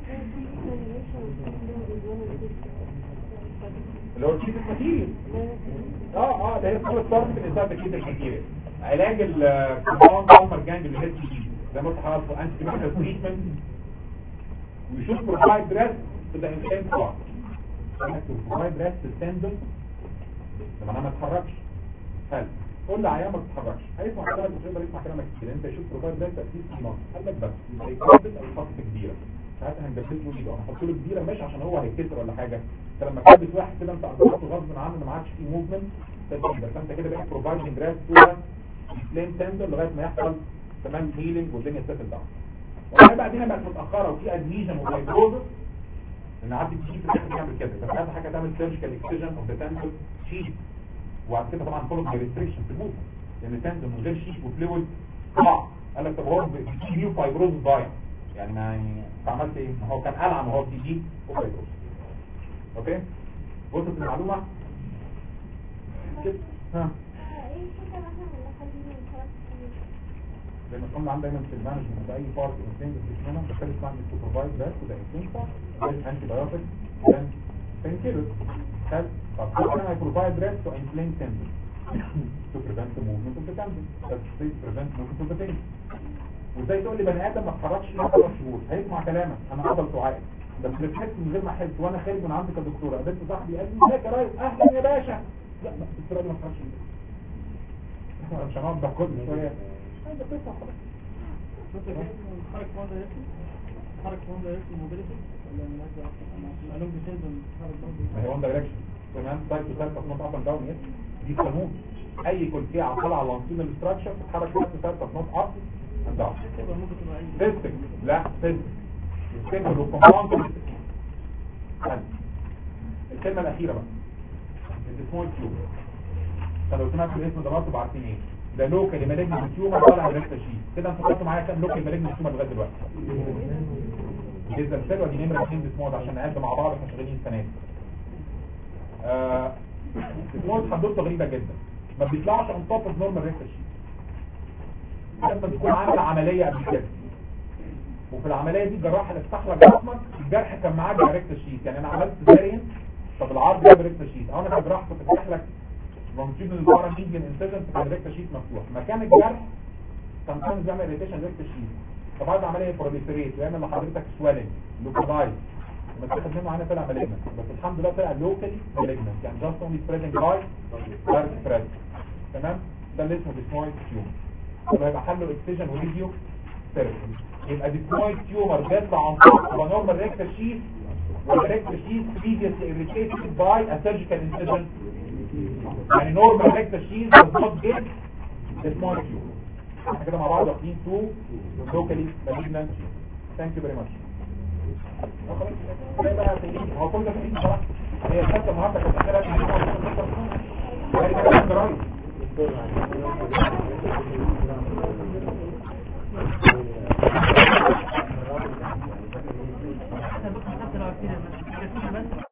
اللي هو الكيس الماتيريال اه اه ده هي اسمه الصرف في الانسان الكيس الماتيريال علاج الكومباوند كومر جانج اللي هي التي دي زي ما قلت لحضرتك انتي كيميكال تريتمنت ويشوف بروفايد ريست في ذا انسان بارت بروفايد ريست ستاندرد لما انا ما اتحركش حلو قول لعيان ما تتحركش هيسمع كلامك مش هيقدر يسمع كلامك كتير انت شوف بروفايل ده تأثير في المنطق قال لك بس يبقى يكبس او يحط كبيره ساعتها هنجبس له ايده انا هحط له كبيره مش عشان هو هيتكسر ولا حاجه انت لما تلبس واحد كده انت اصبحته غصب عنه ما عادش فيه موفمنت تبقى فانت كده بقيت بروفايدنج جراس تو فليم تندر لغايه ما يحصل تمام هيلينج والدنيا تسيتل داون والله بقى دينا بقت متاخره وفي ادميجن وفايبروزس ان عدي تيجي في الاخر يعمل كده بس اهم حاجه تعمل سيرجيكال اكسجن اوف ذا تندر شيت وبعد كده طبعا فولو ريستريكشن في الموت لان تندر من غير شيت وفلويد ضاع قال لك طب هو في نيو فايبروز ضايع يعني ما يعني انت عملت ايه ما هو كان قلع ما هو تي جي وفايبروز اوكي وصلت المعلومه كده ها زي ما قلنا عندنا دايما في المانجمنت اي بارت انسان بتسمعنا بتختلف عن السوبرفايز بس وده انسان انتي بايوتيك then painkillers help طب how can I provide rest to inflame tendon to prevent the movement of the tendon that's to prevent movement of the pain وازاي تقول لي بني ادم ما اتحركش ليه ثلاث شهور هيسمع كلامك انا قبل تعاقد بس ريفلكس من غير ما احس وانا خارج من عندك يا دكتوره قابلت صاحبي قال لي ازيك يا ريس اهلا يا باشا لا ما الدكتوره دي ما اتحركش ليه احنا مش هنقعد ده كل شويه عايز قصه خلاص حركة واحدة يكفي حركة واحدة يكفي موبيليتي ولا الناس الألوم بتنزل حركة ما هي وان دايركشن تمام سايد تو سايد نوت اب اند داون يس دي قانون اي كلكيه طالعه على لانسينال ستراكشر تتحرك سايد تو سايد نوت اب اند داون تبقى ممكن تبقى أي سيستم لا سيستم السيستم والكومباوند الكلمه الاخيره بقى السمول تيوب فلو سمعت الاسم ده برضه عارفين ايه ده لوكال مالجنت تيومر طالع من ريكتا شيت كده انت خدتوا معايا كام لوكال مالجنت تيومر لغايه دلوقتي جزء السلوى دي نمره 2 ديسمود عشان نقعد مع بعض احنا شغالين السنه دي آه ديسمود حدوته غريبه جدا ما بيطلعش اون توب اوف نورمال ريكتا شيت لما تكون عامل عمليه قبل كده وفي العمليه دي الجراح اللي استخرج جسمك الجرح كان معاه دايركت شيت يعني انا عملت سيزاريان طب العرض ده دايركت شيت او انا كجراح كنت فاتح لك لونجيتودنال البارا ميديان انسيجن في دايركت شيت مفتوح مكان الجرح كان كان بيعمل اريتيشن دايركت شيت فبعد العمليه بروليفريت ويعمل لحضرتك سويلنج لوكالايز بس تاخد منه عينه طلع مالجنت بس الحمد لله طلع لوكالي مالجنت يعني جاست اونلي سبريدنج باي دايركت سبريد تمام ده اللي اسمه ديسمويد تيومر يبقى هيبقى حله اكسجن وريديو ثيرابي يبقى ديسمويد تيومر بيطلع عن طريق نورمال ريكتا شيت والريكتا شيت previously irritated by a surgical incision يعني نورمال ريكتا شيت does not get ديسمويد تيومر احنا كده مع بعض واخدين تو لوكالي مالجنت ثانك يو فيري ماتش خلاص بقى تقييم هو كل ده تقييم بصراحه هي الحته النهارده كانت اخرها في كده بس كده بس